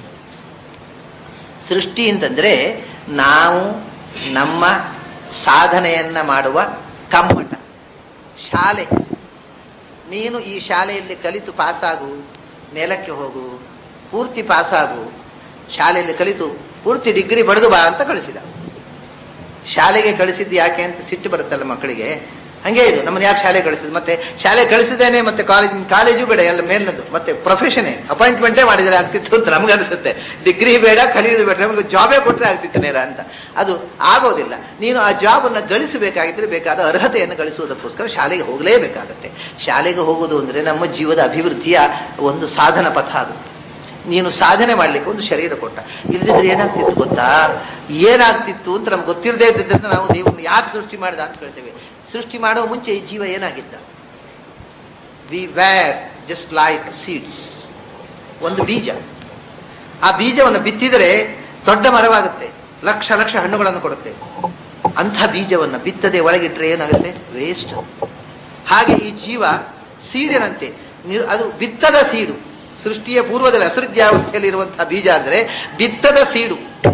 Speaker 1: ಸೃಷ್ಟಿ ಅಂತಂದ್ರೆ ನಾವು ನಮ್ಮ ಸಾಧನೆಯನ್ನ ಮಾಡುವ ಕಮ್ಮಟ ಶಾಲೆ ನೀನು ಈ ಶಾಲೆಯಲ್ಲಿ ಕಲಿತು ಪಾಸಾಗು ಮೇಲಕ್ಕೆ ಹೋಗು ಪೂರ್ತಿ ಪಾಸಾಗು ಶಾಲೆಯಲ್ಲಿ ಕಲಿತು ಪೂರ್ತಿ ಡಿಗ್ರಿ ಪಡೆದು ಬಾ ಅಂತ ಕಳಿಸಿದ ಶಾಲೆಗೆ ಕಳಿಸಿದ್ದು ಯಾಕೆ ಅಂತ ಸಿಟ್ಟು ಬರುತ್ತಲ್ಲ ಮಕ್ಕಳಿಗೆ ಹಂಗೆ ಇದು ನಮ್ಮನ್ನು ಯಾಕೆ ಶಾಲೆ ಕಳಿಸಿದ್ ಮತ್ತೆ ಶಾಲೆ ಕಳಿಸಿದೇನೆ ಮತ್ತೆ ಕಾಲೇಜ್ ಕಾಲೇಜು ಬೇಡ ಎಲ್ಲ ಮೇಲ್ನದು ಮತ್ತೆ ಪ್ರೊಫೆಷನ್ ಅಪಾಯಿಂಟ್ಮೆಂಟೇ ಮಾಡಿದರೆ ಆಗ್ತಿತ್ತು ಅಂತ ನಮ್ಗೆ ಅನಿಸುತ್ತೆ ಡಿಗ್ರಿ ಬೇಡ ಕಲಿಯೋದು ಬೇಡ ನಮಗೆ ಜಾಬೇ ಕೊಟ್ಟರೆ ಆಗ್ತಿತ್ತು ನೇರ ಅಂತ ಅದು ಆಗೋದಿಲ್ಲ ನೀನು ಆ ಜಾಬ್ ಅನ್ನ ಗಳಿಸಬೇಕಾಗಿದ್ರೆ ಬೇಕಾದ ಅರ್ಹತೆಯನ್ನು ಗಳಿಸುವುದಕ್ಕೋಸ್ಕರ ಶಾಲೆಗೆ ಹೋಗಲೇಬೇಕಾಗತ್ತೆ ಶಾಲೆಗೆ ಹೋಗುವುದು ಅಂದ್ರೆ ನಮ್ಮ ಜೀವದ ಅಭಿವೃದ್ಧಿಯ ಒಂದು ಸಾಧನ ಪಥ ಅದು ನೀನು ಸಾಧನೆ ಮಾಡ್ಲಿಕ್ಕೆ ಒಂದು ಶರೀರ ಕೊಟ್ಟ ಇಲ್ದಿದ್ರೆ ಏನಾಗ್ತಿತ್ತು ಗೊತ್ತಾ ಏನಾಗ್ತಿತ್ತು ಅಂತ ನಮ್ಗೆ ಗೊತ್ತಿರದೇ ಇದ್ದಿದ್ದರಿಂದ ನಾವು ದೇವರನ್ನು ಯಾಕೆ ಸೃಷ್ಟಿ ಮಾಡಿದ ಅಂತ ಕೇಳ್ತೇವೆ ಸೃಷ್ಟಿ ಮಾಡುವ ಮುಂಚೆ ಈ ಜೀವ ಏನಾಗಿದ್ದ we were just like seeds ಒಂದು ಬೀಜ ಆ ಬೀಜವನ್ನು ಬಿತ್ತಿದರೆ ದೊಡ್ಡ ಮರವಾಗುತ್ತೆ ಲಕ್ಷ ಲಕ್ಷ ಹಣ್ಣುಗಳನ್ನು ಕೊಡುತ್ತೆ ಅಂಥ ಬೀಜವನ್ನು ಬಿತ್ತದೆ ಒಳಗಿಟ್ರೆ ಏನಾಗುತ್ತೆ ವೇಸ್ಟ್ ಹಾಗೆ ಈ ಜೀವ ಸೀಡಿನಂತೆ ನಿ- ಅದು ಬಿತ್ತದ ಸೀಡು ಸೃಷ್ಟಿಯ ಪೂರ್ವದಲ್ಲಿ ಅಸೃಜ್ಯಾವಸ್ಥೆಯಲ್ಲಿ ಇರುವಂತಹ ಬೀಜ ಅಂದ್ರೆ ಬಿತ್ತದ ಸೀಡು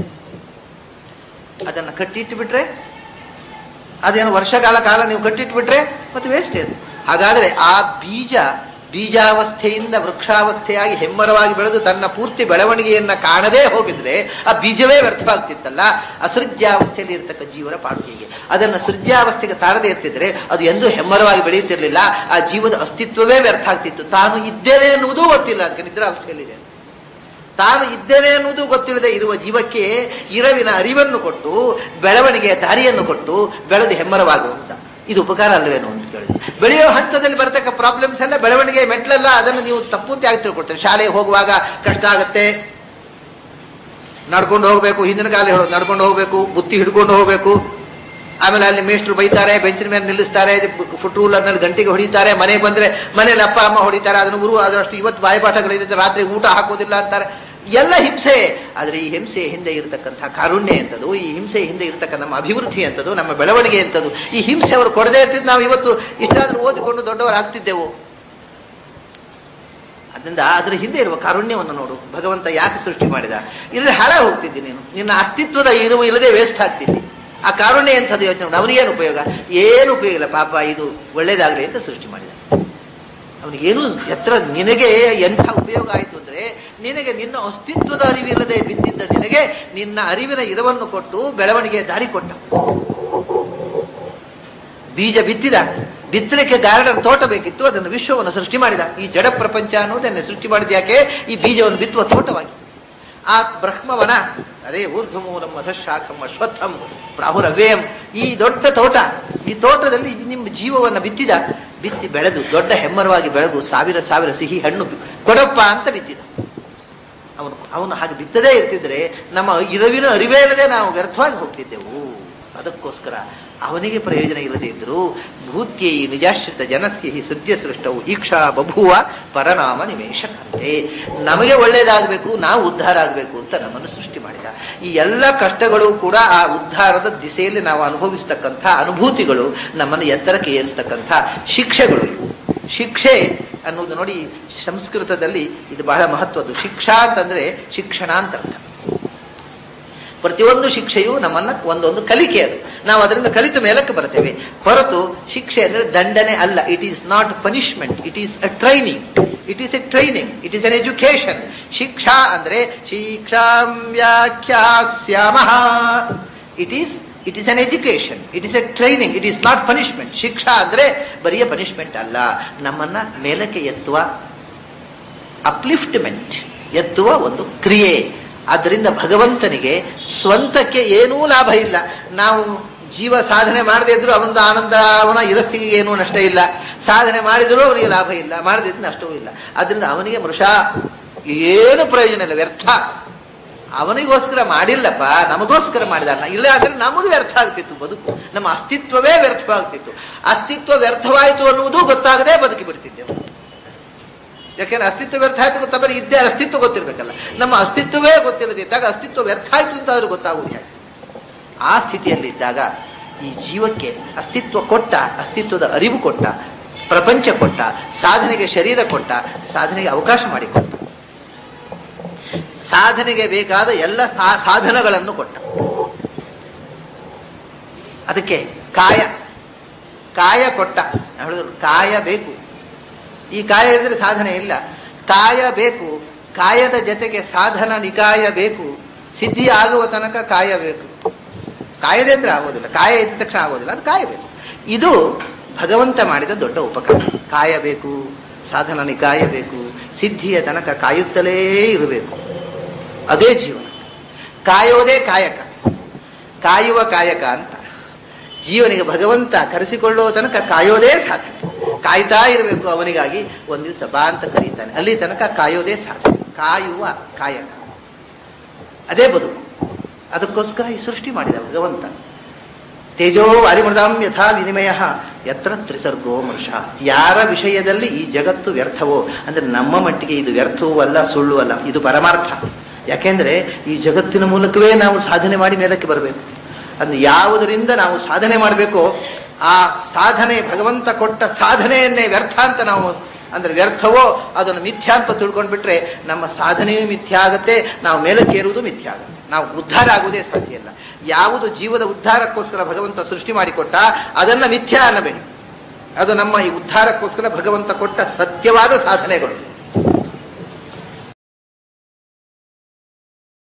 Speaker 1: ಅದನ್ನ ಕಟ್ಟಿಟ್ಟು ಬಿಟ್ರೆ ಅದೇನು ವರ್ಷಕಾಲ ಕಾಲ ನೀವು ಕಟ್ಟಿಟ್ಟು ಬಿಟ್ರೆ ಮತ್ತೆ ವೇಸ್ಟ್ ಅದು ಹಾಗಾದ್ರೆ ಆ ಬೀಜ ಬೀಜಾವಸ್ಥೆಯಿಂದ ವೃಕ್ಷಾವಸ್ಥೆಯಾಗಿ ಹೆಮ್ಮರವಾಗಿ ಬೆಳೆದು ತನ್ನ ಪೂರ್ತಿ ಬೆಳವಣಿಗೆಯನ್ನ ಕಾಣದೇ ಹೋಗಿದ್ರೆ ಆ ಬೀಜವೇ ವ್ಯರ್ಥವಾಗ್ತಿತ್ತಲ್ಲ ಅಸೃಜ್ಯಾವಸ್ಥೆಯಲ್ಲಿ ಇರ್ತಕ್ಕ ಜೀವನ ಪಾಡು ಹೀಗೆ ಅದನ್ನ ಸೃಜ್ಯಾವಸ್ಥೆಗೆ ತಾರದೇ ಇರ್ತಿದ್ರೆ ಅದು ಎಂದೂ ಹೆಮ್ಮರವಾಗಿ ಬೆಳೆಯುತ್ತಿರಲಿಲ್ಲ ಆ ಜೀವದ ಅಸ್ತಿತ್ವವೇ ವ್ಯರ್ಥ ಆಗ್ತಿತ್ತು ತಾನು ಇದ್ದೇನೆ ಎನ್ನುವುದೂ ಗೊತ್ತಿಲ್ಲ ಅದಕ್ಕೆ ನಿದ್ರಾವಸ್ಥೆಯಲ್ಲಿದೆ ತಾನು ಇದ್ದೇನೆ ಎನ್ನುವುದು ಗೊತ್ತಿಲ್ಲದೆ ಇರುವ ಜೀವಕ್ಕೆ ಇರವಿನ ಅರಿವನ್ನು ಕೊಟ್ಟು ಬೆಳವಣಿಗೆಯ ದಾರಿಯನ್ನು ಕೊಟ್ಟು ಬೆಳೆದು ಹೆಮ್ಮರವಾಗುವಂತ ಇದು ಉಪಕಾರ ಅಲ್ಲವೇನು ಅಂತ ಕೇಳಿದ್ರು ಬೆಳೆಯೋ ಹಂತದಲ್ಲಿ ಬರತಕ್ಕ ಪ್ರಾಬ್ಲಮ್ಸ್ ಎಲ್ಲ ಬೆಳವಣಿಗೆ ಮೆಟ್ಲಲ್ಲ ಅದನ್ನು ನೀವು ತಪ್ಪು ಅಂತ ಯಾಕೆ ತಿಳ್ಕೊಡ್ತೀರಿ ಶಾಲೆಗೆ ಹೋಗುವಾಗ ಕಷ್ಟ ಆಗತ್ತೆ ನಡ್ಕೊಂಡು ಹೋಗ್ಬೇಕು ಹಿಂದಿನ ಕಾಲ ಹೇಳೋದು ನಡ್ಕೊಂಡು ಹೋಗ್ಬೇಕು ಬುತ್ತಿ ಹಿಡ್ಕೊಂಡು ಹೋಗ್ಬೇಕು ಆಮೇಲೆ ಅಲ್ಲಿ ಮೇಷ್ಟ್ರು ಬೈತಾರೆ ಬೆಂಚಿನ ಮೇಲೆ ನಿಲ್ಲಿಸ್ತಾರೆ ಫುಟ್ ರೂಲರ್ನಲ್ಲಿ ಗಂಟೆಗೆ ಹೊಡಿತಾರೆ ಮನೆಗೆ ಬಂದ್ರೆ ಮನೇಲಿ ಅಪ್ಪ ಅಮ್ಮ ಹೊಡಿತಾರೆ ಅದನ್ನು ಗುರು ಅದರಷ್ಟು ಇವತ್ತು ಬಾಯಿಪಾಠಗಳಿದೆ ರಾತ್ರಿ ಊಟ ಹಾಕೋದಿಲ್ಲ ಅಂತಾರೆ ಎಲ್ಲ ಹಿಂಸೆ ಆದ್ರೆ ಈ ಹಿಂಸೆ ಹಿಂದೆ ಇರತಕ್ಕಂಥ ಕಾರುಣ್ಯ ಎಂತದು ಈ ಹಿಂಸೆ ಹಿಂದೆ ಇರತಕ್ಕ ನಮ್ಮ ಅಭಿವೃದ್ಧಿ ಎಂತದು ನಮ್ಮ ಬೆಳವಣಿಗೆ ಎಂತದು ಈ ಹಿಂಸೆ ಅವರು ಕೊಡದೇ ಇರ್ತಿದ್ದು ನಾವು ಇವತ್ತು ಇಷ್ಟಾದ್ರೂ ಓದಿಕೊಂಡು ದೊಡ್ಡವರಾಗ್ತಿದ್ದೆವು ಅದರಿಂದ ಅದ್ರ ಹಿಂದೆ ಇರುವ ಕಾರುಣ್ಯವನ್ನು ನೋಡು ಭಗವಂತ ಯಾಕೆ ಸೃಷ್ಟಿ ಮಾಡಿದ ಇಲ್ಲದೆ ಹಾಳ ಹೋಗ್ತಿದ್ದಿ ನೀನು ನಿನ್ನ ಅಸ್ತಿತ್ವದ ಇರುವ ಇಲ್ಲದೆ ವೇಸ್ಟ್ ಆಗ್ತಿದ್ದಿ ಆ ಕಾರುಣ್ಯ ಎಂಥದ್ದು ಯೋಚನೆ ಮಾಡು ಅವನಿಗೇನು ಉಪಯೋಗ ಏನು ಉಪಯೋಗ ಇಲ್ಲ ಪಾಪ ಇದು ಒಳ್ಳೇದಾಗಲಿ ಅಂತ ಸೃಷ್ಟಿ ಮಾಡಿದ ಅವನಿಗೇನು ಎತ್ತರ ನಿನಗೆ ಎಂಥ ಉಪಯೋಗ ಆಯಿತು ಅಂದ್ರೆ ನಿನಗೆ ನಿನ್ನ ಅಸ್ತಿತ್ವದ ಅರಿವಿಲ್ಲದೆ ಬಿದ್ದಿದ್ದ ನಿನಗೆ ನಿನ್ನ ಅರಿವಿನ ಇರವನ್ನು ಕೊಟ್ಟು ಬೆಳವಣಿಗೆಯ ದಾರಿ ಕೊಟ್ಟ ಬೀಜ ಬಿತ್ತಿದ ಬಿತ್ತಲಿಕ್ಕೆ ಗಾರ್ಡನ್ ತೋಟ ಬೇಕಿತ್ತು ಅದನ್ನು ವಿಶ್ವವನ್ನು ಸೃಷ್ಟಿ ಮಾಡಿದ ಈ ಜಡ ಪ್ರಪಂಚ ಅನ್ನೋದನ್ನೇ ಸೃಷ್ಟಿ ಮಾಡಿದ ಯಾಕೆ ಈ ಬೀಜವನ್ನು ಬಿತ್ತುವ ತೋಟವಾಗಿ ಆ ಬ್ರಹ್ಮವನ ಅದೇ ಊರ್ಧ್ವಮೂಲಂ ಅಧಶಾಖಂ ಅಶ್ವತ್ಥಂ ಪ್ರಾಹುರವ್ಯಯಂ ಈ ದೊಡ್ಡ ತೋಟ ಈ ತೋಟದಲ್ಲಿ ಇದು ನಿಮ್ಮ ಜೀವವನ್ನು ಬಿತ್ತಿದ ಬಿತ್ತಿ ಬೆಳೆದು ದೊಡ್ಡ ಹೆಮ್ಮರವಾಗಿ ಬೆಳೆದು ಸಾವಿರ ಸಾವಿರ ಸಿಹಿ ಹಣ್ಣು ಕೊಡಪ್ಪ ಅಂತ ಬಿತ್ತಿದ ಅವನು ಅವನು ಹಾಗೆ ಬಿತ್ತದೇ ಇರ್ತಿದ್ರೆ ನಮ್ಮ ಇರವಿನ ಅರಿವೇ ಇಲ್ಲದೆ ನಾವು ವ್ಯರ್ಥವಾಗಿ ಹೋಗ್ತಿದ್ದೆವು ಅದಕ್ಕೋಸ್ಕರ ಅವನಿಗೆ ಪ್ರಯೋಜನ ಇಲ್ಲದೆ ಇದ್ರು ಭೂತ್ಯೈ ನಿಜಾಶ್ರಿತ ಜನಸ್ಯ ಹಿ ಸದ್ಯ ಸೃಷ್ಟವು ಈಕ್ಷಾ ಬಭುವ ಪರನಾಮ ನಿವೇಶಕಂತೆ ನಮಗೆ ಒಳ್ಳೇದಾಗಬೇಕು ನಾವು ಉದ್ಧಾರ ಆಗಬೇಕು ಅಂತ ನಮ್ಮನ್ನು ಸೃಷ್ಟಿ ಮಾಡಿದ ಈ ಎಲ್ಲ ಕಷ್ಟಗಳು ಕೂಡ ಆ ಉದ್ಧಾರದ ದಿಸೆಯಲ್ಲಿ ನಾವು ಅನುಭವಿಸ್ತಕ್ಕಂಥ ಅನುಭೂತಿಗಳು ನಮ್ಮನ್ನು ಎತ್ತರಕ್ಕೆ ಏರಿಸ್ತಕ್ಕಂಥ ಶಿಕ್ಷೆಗಳು ಇವು ಶಿಕ್ಷೆ ಅನ್ನೋದು ನೋಡಿ ಸಂಸ್ಕೃತದಲ್ಲಿ ಇದು ಬಹಳ ಮಹತ್ವದ್ದು ಶಿಕ್ಷಾ ಅಂತಂದ್ರೆ ಶಿಕ್ಷಣ ಅಂತ ಅರ್ಥ ಪ್ರತಿಯೊಂದು ಶಿಕ್ಷೆಯು ನಮ್ಮನ್ನ ಒಂದೊಂದು ಕಲಿಕೆ ಅದು ನಾವು ಅದರಿಂದ ಕಲಿತು ಮೇಲಕ್ಕೆ ಬರ್ತೇವೆ ಹೊರತು ಶಿಕ್ಷೆ ಅಂದ್ರೆ ದಂಡನೆ ಅಲ್ಲ it is not punishment it is a training it is a training it is an education ಶಿಕ್ಷಾ ಅಂದ್ರೆ ಶಿಕ್ಷಾಂ ವ್ಯಾಖ್ಯಾಸ್ಯಾಮ it is it is an education it is a training it is not punishment ಶಿಕ್ಷಾ ಅಂದ್ರೆ ಬರಿಯ ಪನಿಷ್ಮೆಂಟ್ ಅಲ್ಲ ನಮ್ಮನ್ನ ಮೇಲಕ್ಕೆ ಎತ್ತುವ ಅಪ್ಲಿಫ್ಟ್ಮೆಂಟ್ ಎತ್ತುವ ಒಂದು ಕ್ರಿಯೆ ಅದರಿಂದ ಭಗವಂತನಿಗೆ ಸ್ವಂತಕ್ಕೆ ಏನೂ ಲಾಭ ಇಲ್ಲ ನಾವು ಜೀವ ಸಾಧನೆ ಮಾಡದೇ ಇದ್ರು ಅವನ ಆನಂದ ಅವನ ಇರಸ್ತಿಗೆ ಏನೂ ನಷ್ಟ ಇಲ್ಲ ಸಾಧನೆ ಮಾಡಿದರೂ ಅವನಿಗೆ ಲಾಭ ಇಲ್ಲ ಮಾಡದಿದ್ದು ನಷ್ಟವೂ ಇಲ್ಲ ಅದರಿಂದ ಅವನಿಗೆ ಮೃಷ ಏನು ಪ್ರಯೋಜನ ಇಲ್ಲ ವ್ಯರ್ಥ ಅವನಿಗೋಸ್ಕರ ಮಾಡಿಲ್ಲಪ್ಪ ನಮಗೋಸ್ಕರ ಮಾಡಿದಾರ ಇಲ್ಲ ಆದ್ರೆ ನಮಗೂ ವ್ಯರ್ಥ ಆಗ್ತಿತ್ತು ಬದುಕು ನಮ್ಮ ಅಸ್ತಿತ್ವವೇ ವ್ಯರ್ಥವಾಗ್ತಿತ್ತು ಅಸ್ತಿತ್ವ ವ್ಯರ್ಥವಾಯಿತು ಅನ್ನುವುದು ಗೊತ್ತಾಗದೆ ಬದುಕಿ ಬಿಡ್ತಿದ್ದೆವು ಯಾಕೆಂದ್ರೆ ಅಸ್ತಿತ್ವ ವ್ಯರ್ಥ ಆಯ್ತು ಗೊತ್ತಾಗ ಇದ್ದೇ ಅಸ್ತಿತ್ವ ಗೊತ್ತಿರ್ಬೇಕಲ್ಲ ನಮ್ಮ ಅಸ್ತಿತ್ವವೇ ಗೊತ್ತಿರದಿದ್ದಾಗ ಅಸ್ತಿತ್ವ ವ್ಯರ್ಥ ಆಯ್ತು ಅಂತ ಆದ್ರೂ ಗೊತ್ತಾಗುವುದು ಹೇಗೆ ಆ ಸ್ಥಿತಿಯಲ್ಲಿ ಇದ್ದಾಗ ಈ ಜೀವಕ್ಕೆ ಅಸ್ತಿತ್ವ ಕೊಟ್ಟ ಅಸ್ತಿತ್ವದ ಅರಿವು ಕೊಟ್ಟ ಪ್ರಪಂಚ ಕೊಟ್ಟ ಸಾಧನೆಗೆ ಶರೀರ ಕೊಟ್ಟ ಸಾಧನೆಗೆ ಅವಕಾಶ ಮಾಡಿಕೊಟ್ಟ ಸಾಧನೆಗೆ ಬೇಕಾದ ಎಲ್ಲ ಸಾ- ಸಾಧನಗಳನ್ನು ಕೊಟ್ಟ ಅದಕ್ಕೆ ಕಾಯ ಕಾಯ ಕೊಟ್ಟ ನಾನು ಹೇಳಿದ್ರು ಕಾಯ ಬೇಕು ಈ ಕಾಯ ಇದ್ರೆ ಸಾಧನೆ ಇಲ್ಲ ಕಾಯ ಬೇಕು ಕಾಯದ ಜೊತೆಗೆ ಸಾಧನ ನಿಕಾಯ ಬೇಕು ಸಿದ್ಧಿ ಆಗುವ ತನಕ ಕಾಯ ಬೇಕು ಕಾಯದೆ ಅಂದ್ರೆ ಆಗೋದಿಲ್ಲ ಕಾಯ ಇದ್ದ ತಕ್ಷಣ ಆಗೋದಿಲ್ಲ ಅದು ಕಾಯಬೇಕು ಇದು ಭಗವಂತ ಮಾಡಿದ ದೊಡ್ಡ ಉಪಕಾರ ಕಾಯಬೇಕು ಸಾಧನ ನಿಕಾಯಬೇಕು ಸಿದ್ಧಿಯ ತನಕ ಕಾಯುತ್ತಲೇ ಇರಬೇಕು ಅದೇ ಜೀವನ ಕಾಯೋದೇ ಕಾಯಕ ಕಾಯುವ ಕಾಯಕ ಅಂತ ಜೀವನಿಗೆ ಭಗವಂತ ಕರೆಸಿಕೊಳ್ಳುವ ತನಕ ಕಾಯೋದೇ ಸಾಧನೆ ಕಾಯ್ತಾ ಇರಬೇಕು ಅವನಿಗಾಗಿ ಒಂದ್ ದಿವಸ ಬಾ ಅಂತ ಕರೀತಾನೆ ಅಲ್ಲಿ ತನಕ ಕಾಯೋದೇ ಸಾಧನೆ ಕಾಯುವ ಕಾಯಕ ಅದೇ ಬದುಕು ಅದಕ್ಕೋಸ್ಕರ ಈ ಸೃಷ್ಟಿ ಮಾಡಿದ ಭಗವಂತ ತೇಜೋ ವಾರಿಮೃದಾಂ ಯಥಾ ವಿನಿಮಯ ಯತ್ರ ತ್ರಿಸರ್ಗೋ ಮೃಷ ಯಾರ ವಿಷಯದಲ್ಲಿ ಈ ಜಗತ್ತು ವ್ಯರ್ಥವೋ ಅಂದ್ರೆ ನಮ್ಮ ಮಟ್ಟಿಗೆ ಇದು ವ್ಯರ್ಥವೂ ಅಲ್ಲ ಸುಳ್ಳು ಅಲ್ಲ ಇದು ಪರಮಾರ್ಥ ಯಾಕೆಂದ್ರೆ ಈ ಜಗತ್ತಿನ ಮೂಲಕವೇ ನಾವು ಸಾಧನೆ ಮಾಡಿ ಮೇಲಕ್ಕೆ ಬರಬೇಕು ಅಂದ್ರೆ ಯಾವುದರಿಂದ ನಾವು ಸಾಧನೆ ಮಾಡಬೇಕೋ ಆ ಸಾಧನೆ ಭಗವಂತ ಕೊಟ್ಟ ಸಾಧನೆಯನ್ನೇ ವ್ಯರ್ಥ ಅಂತ ನಾವು ಅಂದ್ರೆ ವ್ಯರ್ಥವೋ ಅದನ್ನು ಮಿಥ್ಯ ಅಂತ ತಿಳ್ಕೊಂಡ್ಬಿಟ್ರೆ ನಮ್ಮ ಸಾಧನೆಯೂ ಮಿಥ್ಯ ಆಗತ್ತೆ ನಾವು ಮೇಲಕ್ಕೇರುವುದು ಮಿಥ್ಯ ಆಗುತ್ತೆ ನಾವು ಉದ್ಧಾರ ಆಗುವುದೇ ಸಾಧ್ಯ ಇಲ್ಲ ಯಾವುದು ಜೀವದ ಉದ್ಧಾರಕ್ಕೋಸ್ಕರ ಭಗವಂತ ಸೃಷ್ಟಿ ಮಾಡಿಕೊಟ್ಟ ಅದನ್ನ ಮಿಥ್ಯ ಅನ್ನಬೇಡಿ ಅದು ನಮ್ಮ ಈ ಉದ್ಧಾರಕ್ಕೋಸ್ಕರ ಭಗವಂತ ಕೊಟ್ಟ ಸತ್ಯವಾದ ಸಾಧನೆಗಳು